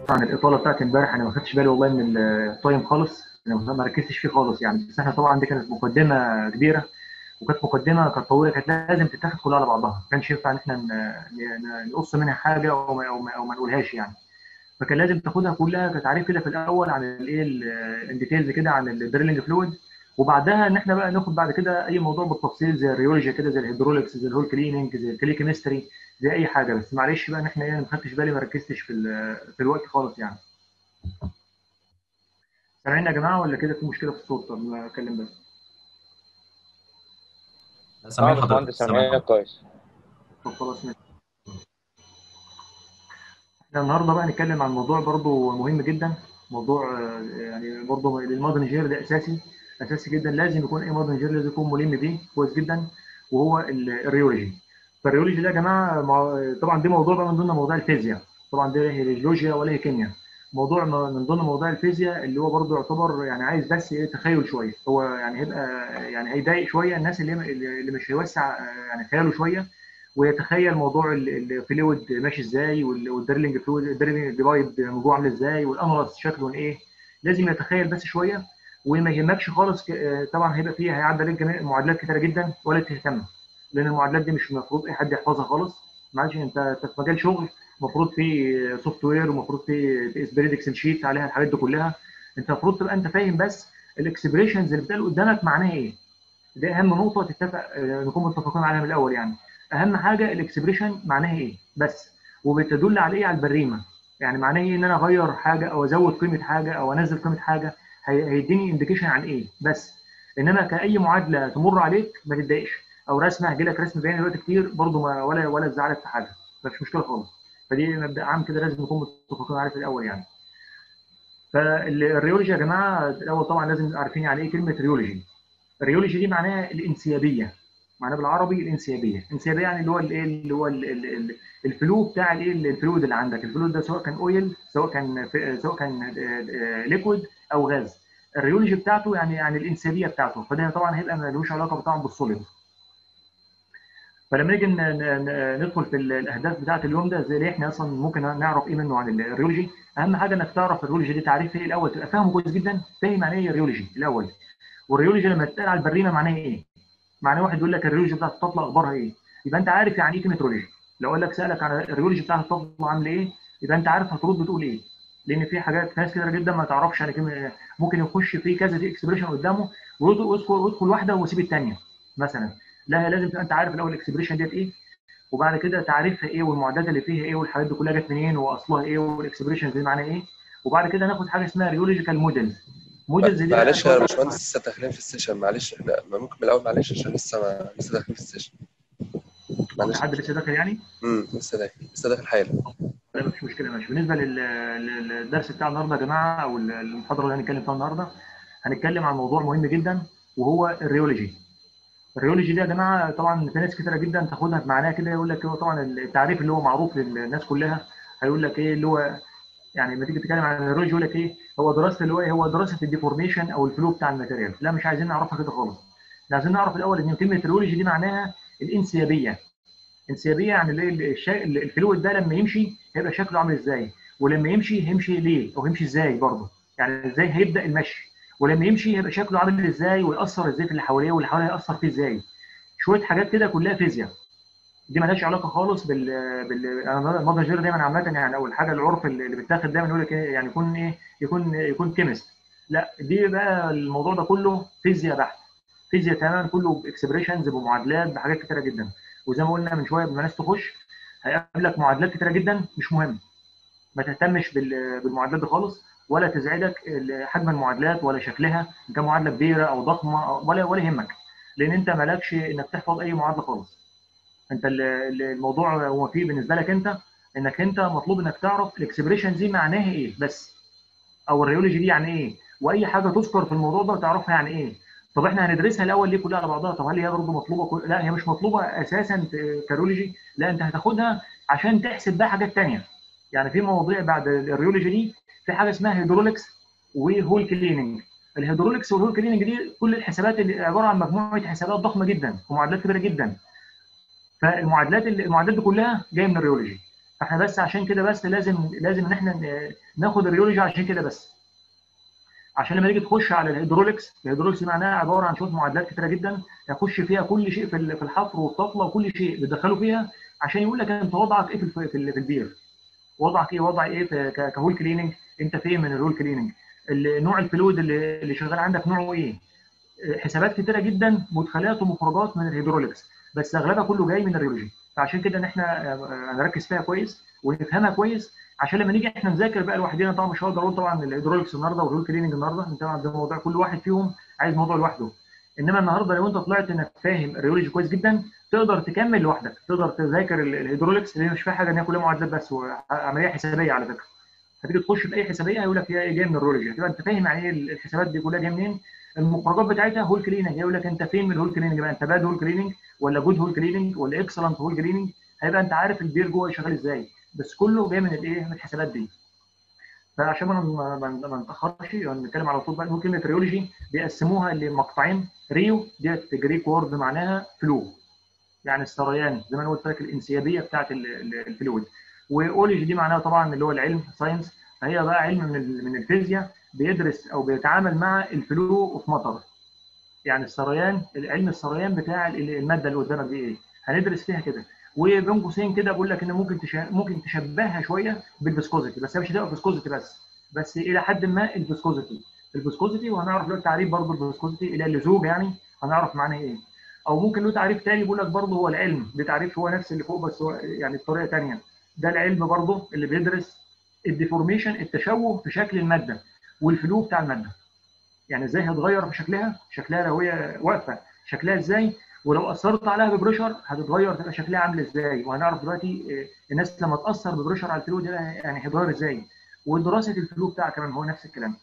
عن الاطاله بتاعت امبارح انا ما خدتش بالي والله من التايم خالص انا ما ركزتش فيه خالص يعني بس احنا طبعا دي كانت مقدمه كبيره وكانت مقدمه كانت طويله كانت لازم تتاخد كلها على بعضها ما كانش ينفع ان احنا نقص منها حاجه او ما, أو ما, أو ما نقولهاش يعني فكان لازم تاخدها كلها كتعريف كده في الاول عن الايه الديتيلز كده عن الدريلنج فلويد وبعدها ان احنا بقى ناخد بعد كده اي موضوع بالتفصيل زي الريولوجيا كده زي الهيدروليكس زي الهول كليننج زي الكلي كيمستري زي اي حاجه بس معلش بقى ان احنا ايه ما خدتش بالي ما ركزتش في في الوقت خالص يعني سامعين يا جماعه ولا كده في مشكله في الصوت طب ما اتكلم بس سامعين حضرتك سامعين كويس طب خلاص ماشي احنا النهارده بقى نتكلم عن موضوع برضو مهم جدا موضوع يعني برضو المادن انجينير ده اساسي اساسي جدا لازم يكون اي مادن انجينير لازم يكون ملم بيه كويس جدا وهو الريولوجي فالريولوجي ده يا جماعه طبعا ده موضوع بقى من ضمن موضوع الفيزياء طبعا ده هي جيولوجيا ولا هي كيمياء موضوع من ضمن موضوع الفيزياء اللي هو برضه يعتبر يعني عايز بس ايه تخيل شويه هو يعني هيبقى يعني هيضايق شويه الناس اللي اللي مش هيوسع يعني خياله شويه ويتخيل موضوع الفلويد ماشي ازاي والدرلنج فلويد الدرلنج ديفايد موضوع عامل ازاي والانرس شكله ايه لازم يتخيل بس شويه وما يهمكش خالص طبعا هيبقى فيه هيعدي عليك معادلات كتيره جدا ولا تهتم لان المعادلات دي مش المفروض اي حد يحفظها خالص معلش انت انت في مجال شغل المفروض في سوفت وير ومفروض في سبريد اكسل شيت عليها الحاجات دي كلها انت المفروض تبقى انت فاهم بس الاكسبريشنز اللي بتقال قدامك معناها ايه دي اهم نقطه تتفق نكون متفقين عليها من الاول يعني اهم حاجه الاكسبريشن معناها ايه بس وبتدل على ايه على البريمه يعني معناه ايه ان انا اغير حاجه او ازود قيمه حاجه او انزل قيمه حاجه هيديني انديكيشن عن ايه بس انما كاي معادله تمر عليك ما تتضايقش او رسمه هيجي لك رسم بياني دلوقتي كتير برضه ما ولا ولا تزعلك في حاجه مفيش مشكله خالص فدي مبدا عام كده لازم نكون متفقين عليه في الاول يعني فالريولوجي يا جماعه الاول طبعا لازم عارفين يعني ايه كلمه ريولوجي الريولوجي دي معناها الانسيابيه معناها بالعربي الانسيابيه الانسيابيه يعني اللي هو الايه اللي هو الفلو بتاع الايه الفلويد اللي عندك الفلويد ده سواء كان اويل سواء كان سواء كان ليكويد او غاز الريولوجي بتاعته يعني يعني الانسيابيه بتاعته فده طبعا هيبقى ملوش علاقه طبعا بالسوليد فلما نيجي ندخل في الاهداف بتاعه اليوم ده زي احنا اصلا ممكن نعرف ايه منه عن الريولوجي اهم حاجه انك تعرف الريولوجي دي تعريف ايه الاول تبقى فاهمه كويس جدا فاهم يعني ايه الريولوجي الاول والريولوجي لما تتقال على البريمه معناها ايه معناه واحد يقول لك الريولوجي بتاعت الطفله اخبارها ايه يبقى انت عارف يعني ايه كلمه ريولوجي لو قال لك سالك عن الريولوجي بتاعت الطفله عامله ايه يبقى انت عارف هترد بتقول ايه لان في حاجات ناس كتير جدا ما تعرفش يعني كلمه ممكن يخش في كذا دي اكسبريشن قدامه ويدخل ويدخل واحده ويسيب الثانيه مثلا لا لازم تبقى انت عارف الاول الاكسبريشن ديت ايه وبعد كده تعريفها ايه والمعدات اللي فيها ايه والحاجات دي كلها جت منين واصلها ايه والاكسبريشن دي معناها ايه وبعد كده ناخد حاجه اسمها ريولوجيكال موديل موديلز دي معلش يا باشمهندس لسه داخلين في السيشن معلش احنا ممكن من الاول معلش عشان لسه ما لسه داخلين في السيشن معلش حد لسه داخل يعني؟ امم لسه داخل لسه داخل حالا لا مفيش مشكله ماشي بالنسبه للدرس بتاع النهارده يا جماعه او المحاضره اللي هنتكلم فيها النهارده هنتكلم عن موضوع مهم جدا وهو الريولوجي الريولوجي دي يا جماعه طبعا في ناس كتيره جدا تاخدها بمعناها كده يقول لك هو طبعا التعريف اللي هو معروف للناس كلها هيقول لك ايه اللي هو يعني لما تيجي تتكلم عن الريولوجي يقول لك ايه هو دراسه اللي هو ايه هو دراسه الديفورميشن او الفلو بتاع الماتيريال لا مش عايزين نعرفها كده خالص احنا عايزين نعرف الاول ان كلمه ريولوجي دي معناها الانسيابيه انسيابيه يعني اللي الفلويد ده لما يمشي هيبقى شكله عامل ازاي ولما يمشي هيمشي ليه او هيمشي ازاي برضه يعني ازاي هيبدا المشي ولما يمشي هيبقى شكله عامل ازاي ويأثر ازاي في اللي حواليه واللي حواليه هيأثر فيه ازاي شويه حاجات كده كلها فيزياء دي مالهاش علاقه خالص بال بال انا المادة دايما عامه يعني اول حاجه العرف اللي بيتاخد دايما يقول لك يعني يكون ايه يكون يكون كيمست لا دي بقى الموضوع ده كله فيزياء بحت فيزياء تماما كله باكسبريشنز بمعادلات بحاجات كتيره جدا وزي ما قلنا من شويه لما الناس تخش هيقابلك معادلات كتيره جدا مش مهم ما تهتمش بالمعادلات دي خالص ولا تزعجك حجم المعادلات ولا شكلها ان كان معادله كبيره او ضخمه ولا ولا يهمك لان انت مالكش انك تحفظ اي معادله خالص انت الموضوع هو فيه بالنسبه لك انت انك انت مطلوب انك تعرف الاكسبريشن دي معناها ايه بس او الريولوجي دي يعني ايه واي حاجه تذكر في الموضوع ده تعرفها يعني ايه طب احنا هندرسها الاول ليه كلها على بعضها طب هل هي برضه مطلوبه كل... لا هي مش مطلوبه اساسا كريولوجي لا انت هتاخدها عشان تحسب بقى حاجات ثانيه يعني في مواضيع بعد الريولوجي دي في حاجه اسمها هيدروليكس وهول كليننج الهيدروليكس والهول كليننج دي كل الحسابات اللي عباره عن مجموعه حسابات ضخمه جدا ومعادلات كبيره جدا فالمعادلات المعادلات دي كلها جايه من الريولوجي فاحنا بس عشان كده بس لازم لازم ان احنا ناخد الريولوجي عشان كده بس عشان لما نيجي تخش على الهيدروليكس الهيدروليكس معناها عباره عن شويه معادلات كتيره جدا يخش فيها كل شيء في في الحفر والطفله وكل شيء بتدخله فيها عشان يقول لك انت وضعك ايه في في البير وضعك ايه وضع ايه كهول كليننج انت فين من الهول كليننج نوع الفلويد اللي, اللي شغال عندك نوعه ايه حسابات كتيره جدا مدخلات ومخرجات من الهيدروليكس بس اغلبها كله جاي من الريولوجي فعشان كده ان احنا نركز فيها كويس ونفهمها كويس عشان لما نيجي احنا نذاكر بقى لوحدنا طبعا مش هقدر اقول طبعا الهيدروليكس النهارده والهول كليننج النهارده انت طبعا ده موضوع كل واحد فيهم عايز موضوع لوحده انما النهارده لو انت طلعت انك فاهم الريولوجي كويس جدا تقدر تكمل لوحدك تقدر تذاكر الهيدروليكس اللي مش فيها حاجه ان هي كلها معادلات بس عمليه حسابيه على فكره هتيجي تخش في اي حسابيه هيقول لك هي جايه من الريولوجي هتبقى انت فاهم يعني ايه الحسابات دي كلها جايه منين المخرجات بتاعتها هول كليننج هيقول لك انت فين من الهول كليننج بقى انت باد هول كليننج ولا جود هول كليننج ولا اكسلنت هول كليننج هيبقى انت عارف البير جوه شغال ازاي بس كله جاي من الايه من الحسابات دي فعشان ما ما نتاخرش نتكلم على طول بقى نقول كلمه ريولوجي بيقسموها لمقطعين ريو ديت جريك وورد معناها فلو يعني السريان زي ما انا قلت لك الانسيابيه بتاعت الفلويد واولوجي دي معناها طبعا اللي هو العلم ساينس فهي بقى علم من من الفيزياء بيدرس او بيتعامل مع الفلو اوف مطر يعني السريان علم السريان بتاع الماده اللي قدامك دي ايه هندرس فيها كده وبين قوسين كده بقول لك ان ممكن ممكن تشبهها شويه بالفيسكوزيتي بس هي مش هتبقى فيسكوزيتي بس بس الى حد ما الفيسكوزيتي الفيسكوزيتي وهنعرف له تعريف برضه الفيسكوزيتي اللي هي اللزوج يعني هنعرف معناها ايه او ممكن له تعريف ثاني بيقول لك برضه هو العلم ده تعريف هو نفس اللي فوق بس هو يعني بطريقه ثانيه ده العلم برضه اللي بيدرس الديفورميشن التشوه في شكل الماده والفلو بتاع الماده يعني ازاي هتغير في شكلها شكلها لو هي واقفه شكلها ازاي ولو اثرت عليها ببريشر هتتغير تبقى شكلها عامل ازاي وهنعرف دلوقتي الناس لما تاثر ببريشر على الفلو ده يعني هيتغير ازاي ودراسه الفلو بتاعها كمان هو نفس الكلام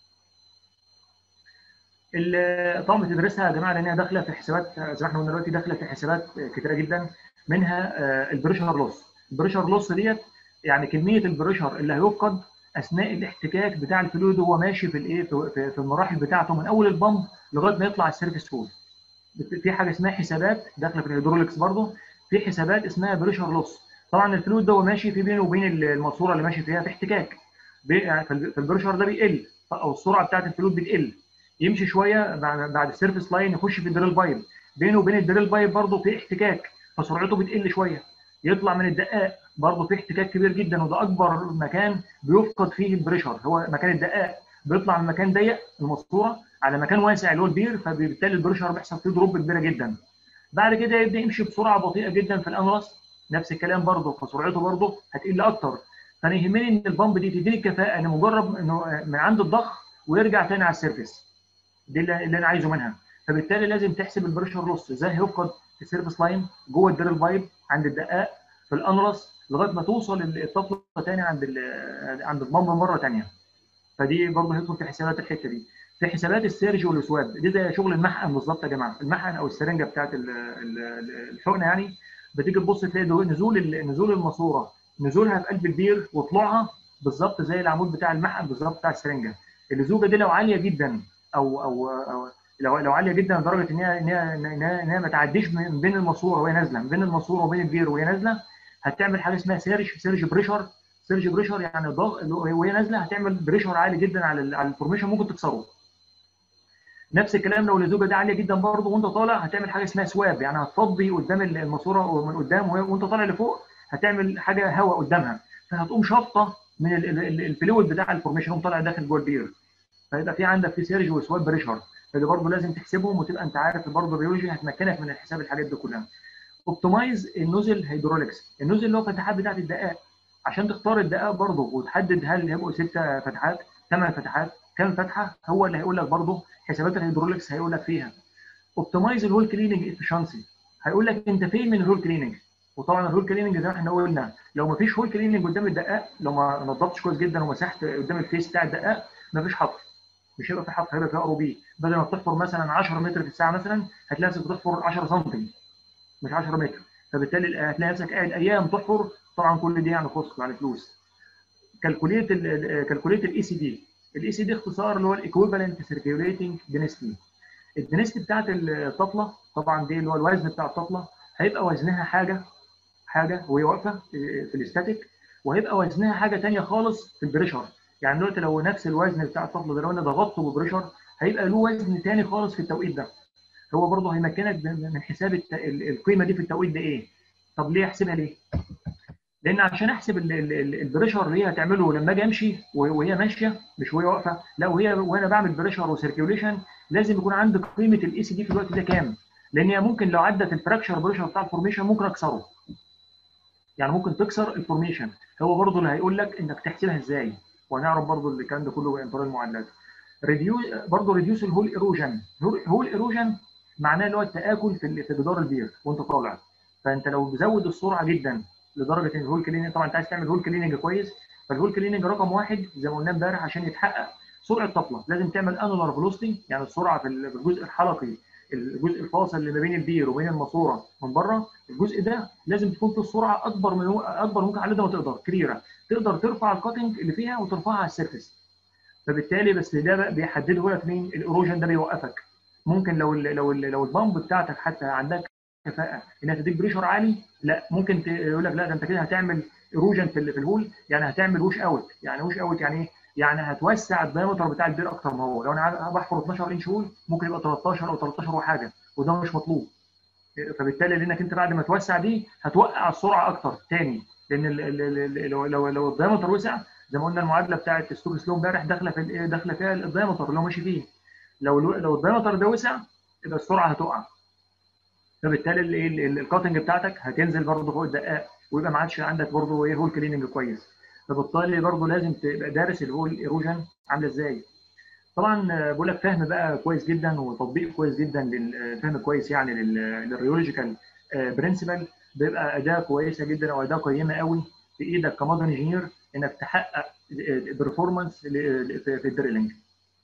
طبعا بتدرسها يا جماعه لانها داخله في حسابات زي ما احنا قلنا دلوقتي داخله في حسابات كتيره جدا منها البريشر لوس البريشر لوس ديت يعني كميه البريشر اللي هيفقد اثناء الاحتكاك بتاع الفلويد وهو ماشي في الايه في المراحل بتاعته من اول البمب لغايه ما يطلع السيرفيس فول في حاجه اسمها حسابات داخله في الهيدروليكس برضه في حسابات اسمها بريشر لوس طبعا الفلويد ده هو ماشي في بينه وبين الماسوره اللي ماشي فيها في احتكاك فالبريشر ده بيقل او السرعه بتاعت الفلويد بتقل يمشي شويه بعد السيرفيس لاين يخش في الدريل بايب بينه وبين الدريل بايب برضه في احتكاك فسرعته بتقل شويه يطلع من الدقاق برضه في احتكاك كبير جدا وده اكبر مكان بيفقد فيه البريشر هو مكان الدقاق بيطلع من مكان ضيق الماسوره على مكان واسع اللي هو البير فبالتالي البريشر بيحصل فيه دروب كبيره جدا بعد كده يبدا يمشي بسرعه بطيئه جدا في الانرس نفس الكلام برضه فسرعته برضه هتقل اكتر فانا يهمني ان البامب دي تديني الكفاءه ان مجرد انه من عند الضخ ويرجع تاني على السيرفيس دي اللي انا عايزه منها فبالتالي لازم تحسب البريشر لوس ازاي هيفقد في السيرفيس لاين جوه الدريل بايب عند الدقاق في الانرس لغايه ما توصل الطفله تاني عند عند البامب مره ثانيه فدي برضه هيدخل في حسابات الحته دي في حسابات السيرج والسواب دي زي شغل المحقن بالظبط يا جماعه المحقن او السرنجه بتاعت الحقنه يعني بتيجي تبص تلاقي نزول نزول الماسوره نزولها في قلب البير وطلوعها بالظبط زي العمود بتاع المحقن بالظبط بتاع السرنجه اللزوجه دي لو عاليه جدا او او, أو لو لو عاليه جدا لدرجه ان هي ان هي ان هي ما تعديش من بين الماسوره وهي نازله من بين الماسوره وبين البير وهي نازله هتعمل حاجه اسمها سيرج سيرج بريشر سيرج بريشر يعني ضغط وهي نازله هتعمل بريشر عالي جدا على على الفورميشن ممكن تكسره نفس الكلام لو اللزوجه دي عاليه جدا برضه وانت طالع هتعمل حاجه اسمها سواب يعني هتفضي قدام الماسوره ومن قدام وانت طالع لفوق هتعمل حاجه هواء قدامها فهتقوم شافطه من الفلويد بتاع الفورميشن يقوم طالع داخل جوه البير فيبقى في عندك في سيرج وسواب بريشر فدي برضه لازم تحسبهم وتبقى انت عارف برضه الريولوجي هتمكنك من الحساب الحاجات دي كلها اوبتمايز النوزل هيدروليكس النوزل اللي هو فتحات بتاعت الدقاق عشان تختار الدقاق برضه وتحدد هل هيبقوا ستة فتحات ثمان فتحات كام فتحه هو اللي هيقول لك برضه حسابات الهيدروليكس هيقول لك فيها اوبتمايز الهول كليننج افشنسي هيقول لك انت فين من الهول كليننج وطبعا الهول كليننج زي ما احنا قلنا لو ما فيش هول كليننج قدام الدقاق لو ما نظفتش كويس جدا ومسحت قدام الفيس بتاع الدقاق ما فيش حفر مش هيبقى في حفر هيبقى في ار بي بدل ما بتحفر مثلا 10 متر في الساعه مثلا هتلاقي نفسك بتحفر 10 سم مش 10 متر فبالتالي هتلاقي نفسك قاعد ايام تحفر طبعا كل دي يعني كوست يعني فلوس كالكوليت كالكوليت الاي سي دي الاي سي دي اختصار اللي هو الايكويفالنت سيركيوليتنج دينستي الدينستي بتاعت الطفله طبعا دي اللي هو الوزن بتاع الطفله هيبقى وزنها حاجه حاجه وهي واقفه في الاستاتيك وهيبقى وزنها حاجه ثانيه خالص في البريشر يعني دلوقتي لو نفس الوزن بتاع الطفل ده لو انا ضغطته ببريشر هيبقى له وزن ثاني خالص في التوقيت ده هو برضه هيمكنك من حساب القيمه دي في التوقيت ده ايه طب ليه احسبها ليه لان عشان احسب البريشر اللي هي هتعمله لما اجي امشي وهي ماشيه مش وهي واقفه لا وهي وانا بعمل بريشر وسيركيوليشن لازم يكون عندي قيمه الاي سي دي في الوقت ده كام لان هي ممكن لو عدت الفراكشر بريشر بتاع الفورميشن ممكن اكسره يعني ممكن تكسر الفورميشن هو برضه اللي هيقول لك انك تحسبها ازاي وهنعرف برضه الكلام ده كله بانطلاق المعادلات ريديو برضه ريديوس الهول ايروجن هول ايروجن معناه اللي هو التاكل في في جدار البير وانت طالع فانت لو بزود السرعه جدا لدرجه ان الهول كليننج طبعا انت عايز تعمل هول كليننج كويس فالهول كليننج رقم واحد زي ما قلنا امبارح عشان يتحقق سرعه طفله لازم تعمل انولار فيلوسيتي يعني السرعه في الجزء الحلقي الجزء الفاصل اللي ما بين البير وبين الماسوره من بره الجزء ده لازم تكون في السرعه اكبر من اكبر ممكن على قد ما تقدر كبيره تقدر ترفع الكاتنج اللي فيها وترفعها على السيرفيس فبالتالي بس ده بقى بيحدده لك مين الايروجن ده بيوقفك ممكن لو ال لو ال لو البامب بتاعتك حتى عندك كفاءه انها تديك بريشر عالي لا ممكن يقول لك لا ده انت كده هتعمل ايروجن في في الهول يعني هتعمل وش اوت يعني وش اوت يعني ايه؟ يعني هتوسع الدايمتر بتاع البير اكتر ما هو لو انا بحفر 12 انش هول ممكن يبقى 13 او 13 وحاجه وده مش مطلوب فبالتالي لانك انت بعد ما توسع دي هتوقع السرعه اكتر تاني لان ال ال لو لو, لو الدايمتر وسع زي ما قلنا المعادله بتاعت ستوك سلو امبارح داخله في داخله فيها الدايمتر اللي هو ماشي فيه لو لو الدايمتر ده وسع يبقى السرعه هتقع فبالتالي الكاتنج بتاعتك هتنزل برضه فوق الدقائق ويبقى ما عادش عندك برضه ايه هول كليننج كويس فبالتالي برضه لازم تبقى دارس الهول ايروجن عامله ازاي طبعا بقول لك فهم بقى كويس جدا وتطبيق كويس جدا فهم كويس يعني للريولوجيكال برنسبل بيبقى اداه كويسه جدا او اداه قيمه قوي في ايدك كمودرن انجينير انك تحقق برفورمانس في الدريلنج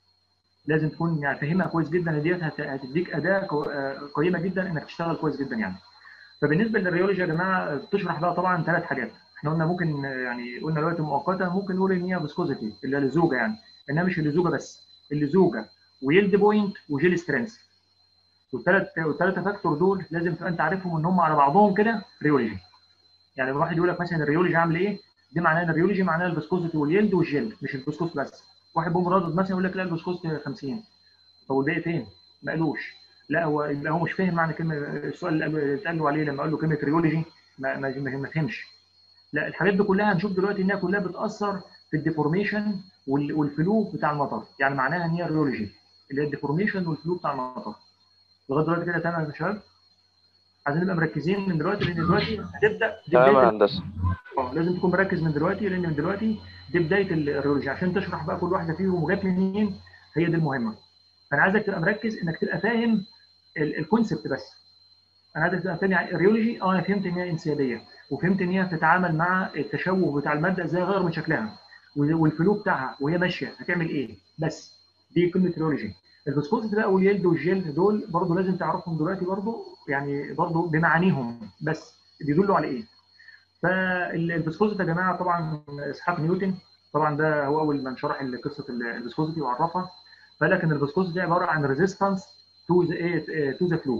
لازم تكون يعني فاهمها كويس جدا ديت هتديك اداه قيمه جدا انك تشتغل كويس جدا يعني فبالنسبه للريولوجي يا جماعه بتشرح بقى طبعا ثلاث حاجات احنا قلنا ممكن يعني قلنا دلوقتي مؤقتا ممكن نقول ان هي فيسكوزيتي اللي هي اللزوجه يعني انها مش اللزوجه بس اللزوجه ويلد بوينت وجيل سترينث والثلاث والثلاثه فاكتور دول لازم تبقى انت عارفهم ان هم على بعضهم كده ريولوجي يعني الواحد يقول لك مثلا الريولوجي عامل ايه دي معناها ان الريولوجي معناها الفيسكوزيتي واليلد والجيل مش الفيسكوز بس واحد بوم رادد مثلا يقول لك لا الفيسكوزيتي 50 طب الباقي فين؟ ما قالوش لا هو يبقى هو مش فاهم معنى كلمه السؤال اللي اتقال له عليه لما قال له كلمه ريولوجي ما ما, ما فهمش لا الحاجات دي كلها هنشوف دلوقتي انها كلها بتاثر في الديفورميشن والفلو بتاع المطر يعني معناها ان هي ريولوجي اللي هي الديفورميشن والفلو بتاع المطر لغايه دلوقتي كده تمام يا شباب عايزين نبقى مركزين من دلوقتي لان دلوقتي هتبدا تمام يا هندسه اه لازم تكون مركز من دلوقتي لان من دلوقتي دي بدايه الريولوجي عشان تشرح بقى كل واحده فيهم وجات منين هي دي المهمه فانا عايزك تبقى مركز انك تبقى فاهم الكونسبت بس انا عايزك تبقى فاهم يعني الريولوجي اه انا فهمت ان هي انسيابيه وفهمت ان هي بتتعامل مع التشوه بتاع الماده ازاي غير من شكلها والفلو بتاعها وهي ماشيه هتعمل ايه بس دي كلمه ريولوجي الفيسكوزيتي بقى واليلد والجلد دول برضه لازم تعرفهم دلوقتي برضه يعني برضه بمعانيهم بس بيدلوا على ايه فالفيسكوزيتي يا جماعه طبعا اسحاق نيوتن طبعا ده هو اول من شرح قصه الفيسكوزيتي وعرفها فقال لك ان الفيسكوزيتي دي عباره عن ريزيستنس تو ذا تو ذا فلو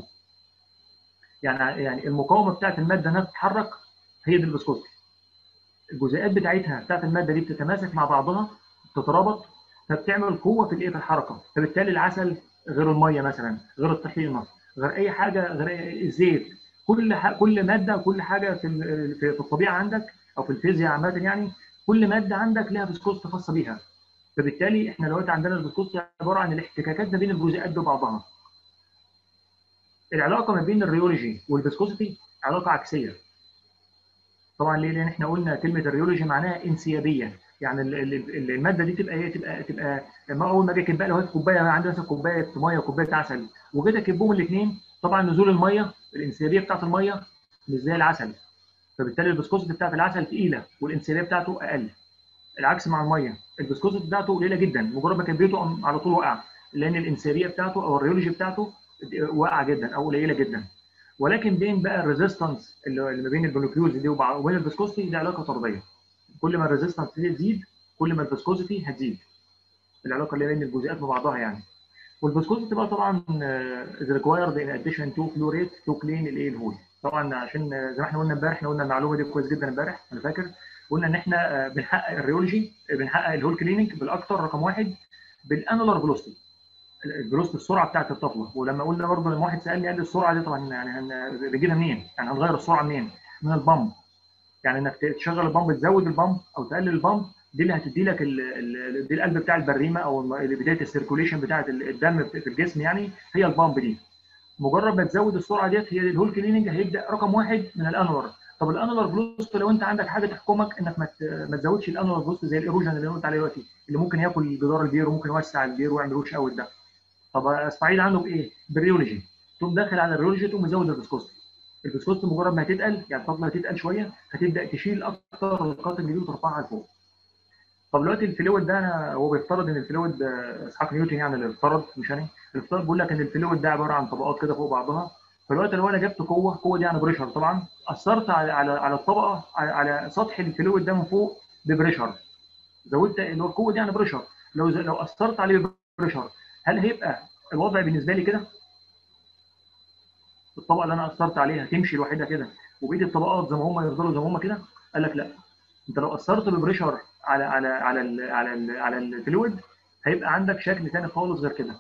يعني يعني المقاومه بتاعت الماده انها تتحرك هي دي الفيسكوزيتي الجزيئات بتاعتها بتاعت الماده دي بتتماسك مع بعضها بتترابط فبتعمل قوه في الايه في الحركه فبالتالي العسل غير الميه مثلا غير الطحينه غير اي حاجه غير الزيت كل كل ماده كل حاجه في في الطبيعه عندك او في الفيزياء عامه يعني كل ماده عندك لها فيسكوزيتي خاصه بيها فبالتالي احنا دلوقتي عندنا الفيسكوزيتي عباره عن الاحتكاكات ما بين الجزيئات ببعضها العلاقه ما بين الريولوجي والفيسكوزيتي علاقه عكسيه طبعا ليه؟ لان احنا قلنا كلمه الريولوجي معناها انسيابيه يعني الماده دي تبقى ايه تبقى تبقى لما اول ما اجي اكب لو كوبايه عندي مثلا كوبايه ميه وكوبايه عسل وجيت اكبهم الاثنين طبعا نزول الميه الانسيابيه بتاعت الميه مش زي العسل فبالتالي الفيسكوزيتي بتاعت العسل ثقيله والانسيابيه بتاعته اقل العكس مع الميه الفيسكوزيتي بتاعته قليله جدا مجرد ما كبيته على طول وقع لان الانسيابيه بتاعته او الريولوجي بتاعته واقعه جدا او قليله جدا ولكن بين بقى الريزيستنس اللي ما بين الجلوكيوز دي وبين الفيسكوزيتي دي علاقه طرديه كل ما الريزيستنس تزيد كل ما الفيسكوزيتي هتزيد العلاقه اللي بين الجزيئات ببعضها يعني والفيسكوزيتي بقى طبعا از ريكوايرد ان اديشن تو فلو ريت تو كلين الايه الهول طبعا عشان زي ما احنا قلنا امبارح احنا قلنا المعلومه دي كويس جدا امبارح انا فاكر قلنا ان احنا بنحقق الريولوجي بنحقق الهول كليننج بالاكثر رقم واحد بالانولار فيلوسيتي الفيلوسيتي السرعه بتاعت الطفله ولما قلنا برضه لما واحد سالني قال لي السرعه دي طبعا يعني هن... بنجيبها منين؟ يعني هنغير السرعه منين؟ من البامب يعني انك تشغل البامب تزود البامب او تقلل البامب دي اللي هتدي لك ال... ال... دي القلب بتاع البريمه او بدايه السيركوليشن بتاعت الدم في الجسم يعني هي البامب دي مجرد ما تزود السرعه ديت هي الهول كليننج هيبدا رقم واحد من الانولار طب الانولار فلوست لو انت عندك حاجه تحكمك انك ما ما تزودش الانولار فلوست زي الايروجن اللي قلت عليه دلوقتي اللي ممكن ياكل جدار البير وممكن يوسع البير ويعمل روش اوت ده طب استعيد عنه بايه؟ بالريولوجي تقوم داخل على الريولوجي تقوم مزود الفيسكوستي الفيسكوستي مجرد ما هتتقل يعني الطبله هتتقل شويه هتبدا تشيل اكتر القاتل الجديد وترفعها لفوق طب دلوقتي الفلويد ده انا هو بيفترض ان الفلويد اسحاق نيوتن يعني اللي افترض مش انا الافتراض بيقول لك ان الفلويد ده عباره عن طبقات كده فوق بعضها فالوقت لو انا جبت قوه قوه دي يعني بريشر طبعا اثرت على على على الطبقه على, على سطح الفلويد ده من فوق ببريشر زودت اللي هو القوه دي يعني بريشر لو لو اثرت عليه ببريشر هل هيبقى الوضع بالنسبه لي كده؟ الطبقه اللي انا اثرت عليها تمشي لوحدها كده وبقيه الطبقات زي ما هم يفضلوا زي ما هم كده؟ قال لك لا انت لو اثرت ببريشر على على على ال على ال على الفلويد هيبقى عندك شكل ثاني خالص غير كده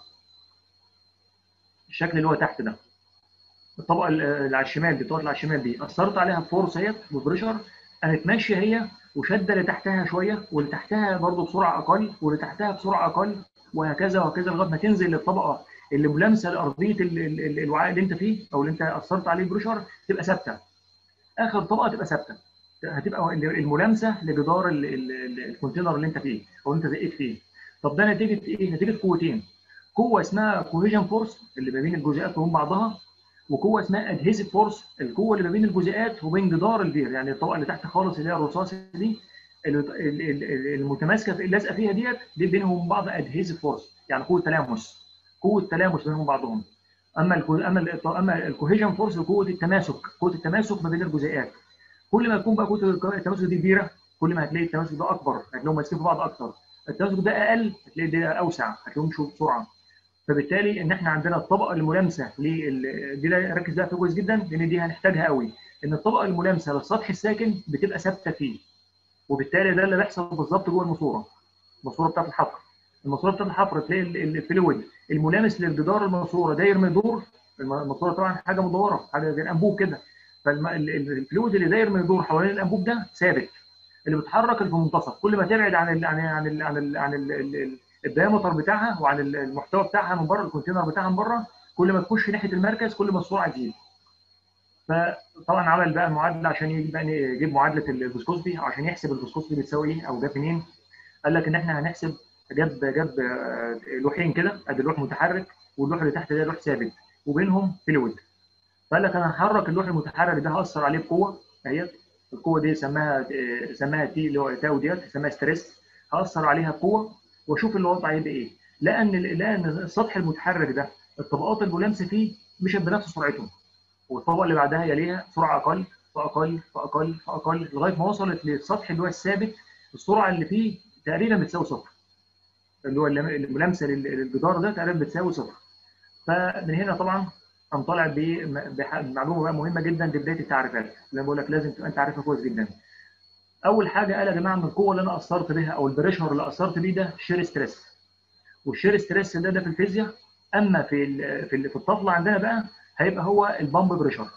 الشكل اللي هو تحت ده الطبقه اللي على الشمال دي الطبقه اللي على الشمال دي اثرت عليها بفورس اهيت ببريشر قامت ماشيه هي وشاده اللي تحتها شويه واللي تحتها برضه بسرعه اقل واللي تحتها بسرعه اقل وهكذا وهكذا لغايه ما تنزل للطبقه اللي ملامسه لارضيه الوعاء اللي انت فيه او اللي انت اثرت عليه بريشر تبقى ثابته اخر طبقه تبقى ثابته هتبقى الملامسه لجدار الكونتينر اللي انت فيه او انت زقيت فيه طب ده نتيجه ايه؟ نتيجه قوتين قوه اسمها كوهيجن فورس اللي ما بين الجزيئات وبين بعضها وقوه اسمها ادهيسيف فورس القوه اللي ما بين الجزيئات وبين جدار البير يعني الطبقه اللي تحت خالص اللي هي الرصاصي دي المتماسكه اللازقه فيها ديت دي بينهم وبين بعض ادهيسيف فورس يعني قوه تلامس قوه تلامس بينهم بعضهم اما ال اما ال اما الكوهيجن فورس قوه التماسك قوه التماسك ما بين الجزيئات كل ما يكون بقى قوه التماسك دي كبيره كل ما هتلاقي التماسك ده اكبر هتلاقيهم ماسكين في بعض اكتر التماسك ده اقل هتلاقي ده اوسع هتلاقيهم يمشوا بسرعه فبالتالي ان احنا عندنا الطبقه الملامسه لل دي ركز بقى فيها كويس جدا لان دي هنحتاجها قوي ان الطبقه الملامسه للسطح الساكن بتبقى ثابته فيه وبالتالي ده اللي بيحصل بالظبط جوه الماسوره الماسوره بتاعت الحفر الماسوره بتاعت الحفر تلاقي الفلويد الملامس للجدار الماسوره داير ما يدور الماسوره طبعا حاجه مدوره حاجه زي الانبوب كده فالفلويد اللي داير ما يدور حوالين الانبوب ده ثابت اللي بيتحرك اللي في المنتصف كل ما تبعد عن ال عن ال عن ال عن ال عن ال الدايمتر بتاعها وعن المحتوى بتاعها من بره الكونتينر بتاعها من بره كل ما تخش ناحيه المركز كل ما السرعه تزيد فطبعا عمل بقى المعادله عشان يجيب بقى يجيب معادله الفيسكوستي عشان يحسب الفيسكوستي بتساوي ايه او جاب منين قال لك ان احنا هنحسب جاب جاب لوحين كده ادي لوح متحرك واللوح اللي تحت ده لوح ثابت وبينهم فلويد فقال لك انا هحرك اللوح المتحرك ده هاثر عليه بقوه اهي القوه دي سماها سماها تي اللي هو تاو ديت سماها ستريس هاثر عليها بقوه واشوف الوضع هيبقى ايه لقى ان لقى ان السطح المتحرك ده الطبقات الملامسه فيه مشت بنفس سرعته والطبقه اللي بعدها يليها سرعه اقل فاقل فاقل فاقل لغايه ما وصلت للسطح اللي هو الثابت السرعه اللي فيه تقريبا بتساوي صفر اللي هو الملامسه للجدار ده تقريبا بتساوي صفر فمن هنا طبعا قام طالع بمعلومه بقى مهمه جدا لبدايه التعريفات اللي بقول لك لازم تبقى انت عارفها كويس جدا اول حاجه قال يا جماعه ان القوه اللي انا اثرت بها او البريشر اللي اثرت بيه ده شير ستريس والشير ستريس ده ده في الفيزياء اما في ال في, ال في الطفله عندنا بقى هيبقى هو البامب بريشر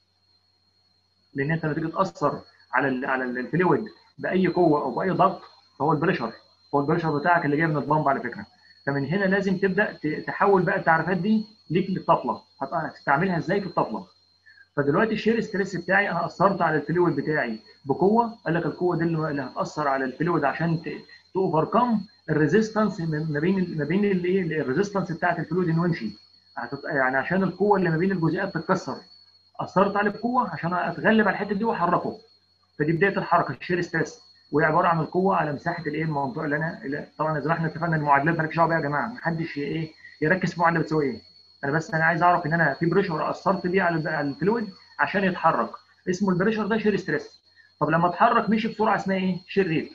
لان انت لما تيجي تاثر على ال على الفلويد باي قوه او باي ضغط فهو البريشر هو البريشر بتاعك اللي جاي من البامب على فكره فمن هنا لازم تبدا تحول بقى التعريفات دي ليك للطفله هتستعملها ازاي في الطفله فدلوقتي الشير ستريس بتاعي انا اثرت على الفلويد بتاعي بقوه قال لك القوه دي اللي هتاثر على الفلويد عشان توفركم الريزيستنس ما بين ما بين الايه الريزيستنس بتاعت الفلويد انه يمشي يعني عشان القوه اللي ما بين الجزيئات تتكسر اثرت عليه بقوه عشان اتغلب على الحته دي واحركه فدي بدايه الحركه الشير ستريس وهي عباره عن القوه على مساحه الايه المنطقه اللي انا اللي طبعا زي ما احنا اتفقنا المعادلات مالكش دعوه بيها يا جماعه محدش ايه يركز في معادله بتساوي ايه انا بس انا عايز اعرف ان انا في بريشر اثرت بيه على الفلويد عشان يتحرك اسمه البريشر ده شير ستريس طب لما اتحرك مشي بسرعه اسمها ايه شير ريت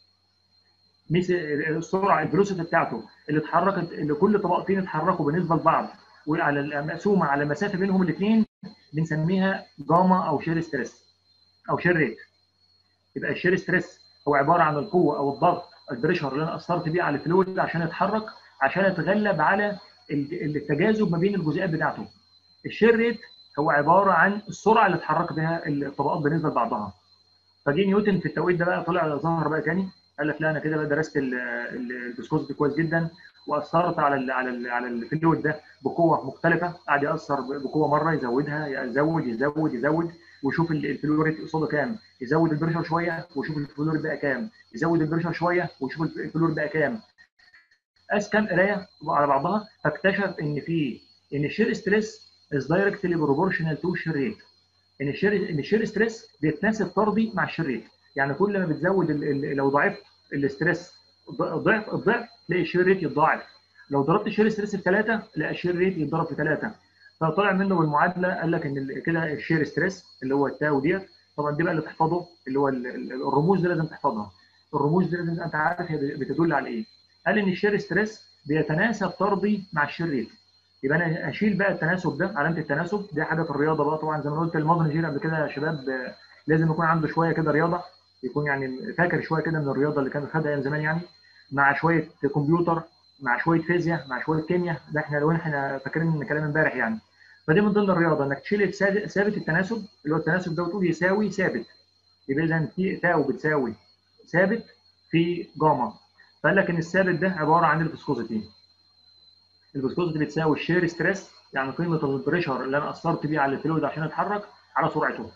السرعه الفيلوسيتي بتاعته اللي اتحركت اللي كل طبقتين اتحركوا بالنسبه لبعض وعلى مقسومه على المسافه بينهم الاثنين بنسميها جاما او شير ستريس او شير ريت يبقى الشير ستريس هو عباره عن القوه او الضغط البريشر اللي انا اثرت بيه على الفلويد عشان يتحرك عشان اتغلب على التجاذب ما بين الجزيئات بتاعته الشير ريت هو عباره عن السرعه اللي اتحرك بها الطبقات بالنسبه لبعضها فجي نيوتن في التوقيت ده بقى طلع ظهر بقى تاني قال لك لا انا كده بقى درست الفيسكوزيتي كويس جدا واثرت على ال على ال على الفلويد ده بقوه مختلفه قعد ياثر بقوه مره يزودها يزود يزود يزود ويشوف الفلوريت قصاده كام يزود البريشر شويه ويشوف الفلوريت بقى كام يزود البريشر شويه ويشوف الفلوريت بقى كام قاس كام قرايه على بعضها فاكتشف ان في ان الشير ستريس از دايركتلي بروبورشنال تو شير ريت ان الشير ان الشير ستريس بيتناسب طردي مع الشير ريت يعني كل ما بتزود ال ال لو ضعفت الاستريس ضعف الضعف تلاقي الشير ريت يتضاعف لو ضربت الشير ستريس في ثلاثه لا الشير ريت يتضرب في ثلاثه فطلع منه بالمعادله قال لك ان كده الشير ستريس اللي هو التاو ديت طبعا دي بقى اللي تحفظه اللي هو الرموز دي لازم تحفظها الرموز دي لازم انت عارف هي بتدل على ايه قال ان الشير ستريس بيتناسب طردي مع الشير ريت يبقى انا اشيل بقى التناسب ده علامه التناسب دي حاجه في الرياضه بقى طبعا زي ما قلت الماضي جيل قبل كده يا شباب لازم يكون عنده شويه كده رياضه يكون يعني فاكر شويه كده من الرياضه اللي كان خدها ايام زمان يعني مع شويه كمبيوتر مع شويه فيزياء مع شويه كيمياء ده احنا لو احنا فاكرين كلام امبارح يعني فدي من ضمن الرياضه انك تشيل ثابت التناسب اللي هو التناسب ده وتقول يساوي ثابت يبقى اذا في تاو بتساوي ثابت في جاما فقال لك ان الثابت ده عباره عن الفيسكوزيتي الفيسكوزيتي بتساوي الشير ستريس يعني قيمه البريشر اللي انا اثرت بيه على الفلويد عشان يتحرك على سرعته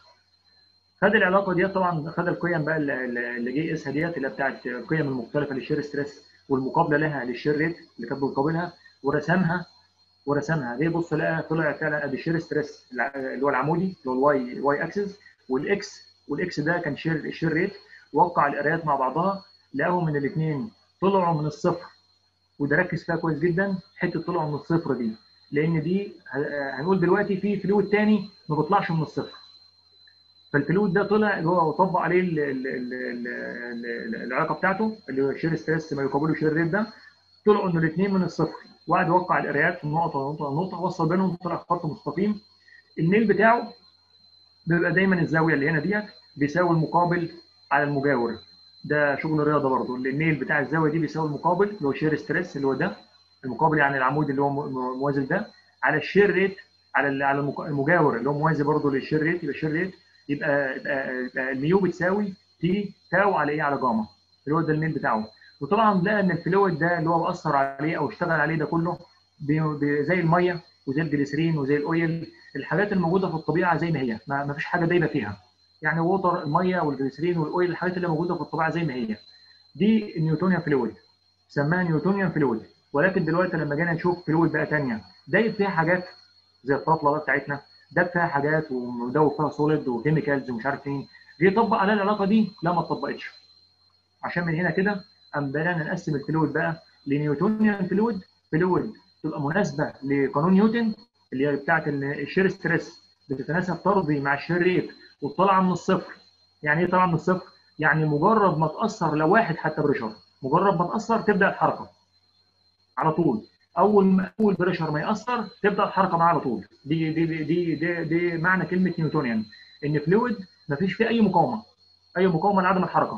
خد العلاقه ديت طبعا خد القيم بقى اللي جه قيسها ديت اللي بتاعت القيم المختلفه للشير ستريس والمقابله لها للشير ريت اللي كانت بتقابلها ورسمها ورسمها ليه بص لقى طلع فعلا ادي الشير ستريس اللي هو العمودي اللي هو الواي الواي اكسس والاكس والاكس ده كان شير الشير ريت وقع القرايات مع بعضها لقاهم من الاثنين طلعوا من الصفر وده ركز فيها كويس جدا حته طلعوا من الصفر دي لان دي هنقول دلوقتي في فلويد تاني ما بيطلعش من الصفر فالفلويد ده طلع اللي هو طبق عليه ال ال ال ال العلاقه بتاعته اللي هو شير ستريس ما يقابله شير ريت ده طلعوا انه الاثنين من الصفر وقعد يوقع القرايات في نقطه ونقطه ونقطه وصل بينهم طلع خط مستقيم النيل بتاعه بيبقى دايما الزاويه اللي هنا ديت بيساوي المقابل على المجاور ده شغل رياضه برضه النيل بتاع الزاويه دي بيساوي المقابل اللي هو شير ستريس اللي هو ده المقابل يعني العمود اللي هو موازي ده على الشير ريت على على المجاور اللي هو موازي برضه للشير ريت يبقى شير ريت يبقى يبقى, يبقى الميو بتساوي تي تاو على ايه على جاما اللي هو ده النيل بتاعه وطبعا لقى ان الفلويد ده اللي هو اثر عليه او اشتغل عليه ده كله زي الميه وزي الجليسرين وزي الاويل الحاجات الموجوده في الطبيعه زي ما هي ما فيش حاجه دايبه فيها يعني ووتر الميه والجليسرين والاويل الحاجات اللي موجوده في الطبيعه زي ما هي دي النيوتونيان فلويد سماها نيوتونيان فلويد ولكن دلوقتي لما جينا نشوف فلويد بقى ثانيه دايب فيها حاجات زي الطفله بتاعتنا داب فيها حاجات ومدوب فيها سوليد وكيميكالز ومش عارف مين جه يطبق عليها العلاقه دي لا ما اتطبقتش عشان من هنا كده قام بدانا نقسم الفلويد بقى لنيوتونيان فلويد فلويد تبقى مناسبه لقانون نيوتن اللي هي بتاعت الشير ستريس بتتناسب طردي مع الشير ريت وطالعه من الصفر يعني ايه طالعه من الصفر؟ يعني مجرد ما تاثر لو واحد حتى بريشر مجرد ما تاثر تبدا الحركه على طول اول ما اول بريشر ما ياثر تبدا الحركه معاه على طول دي دي دي دي, دي, دي معنى كلمه نيوتونيان ان فلويد ما فيش فيه اي مقاومه اي مقاومه لعدم الحركه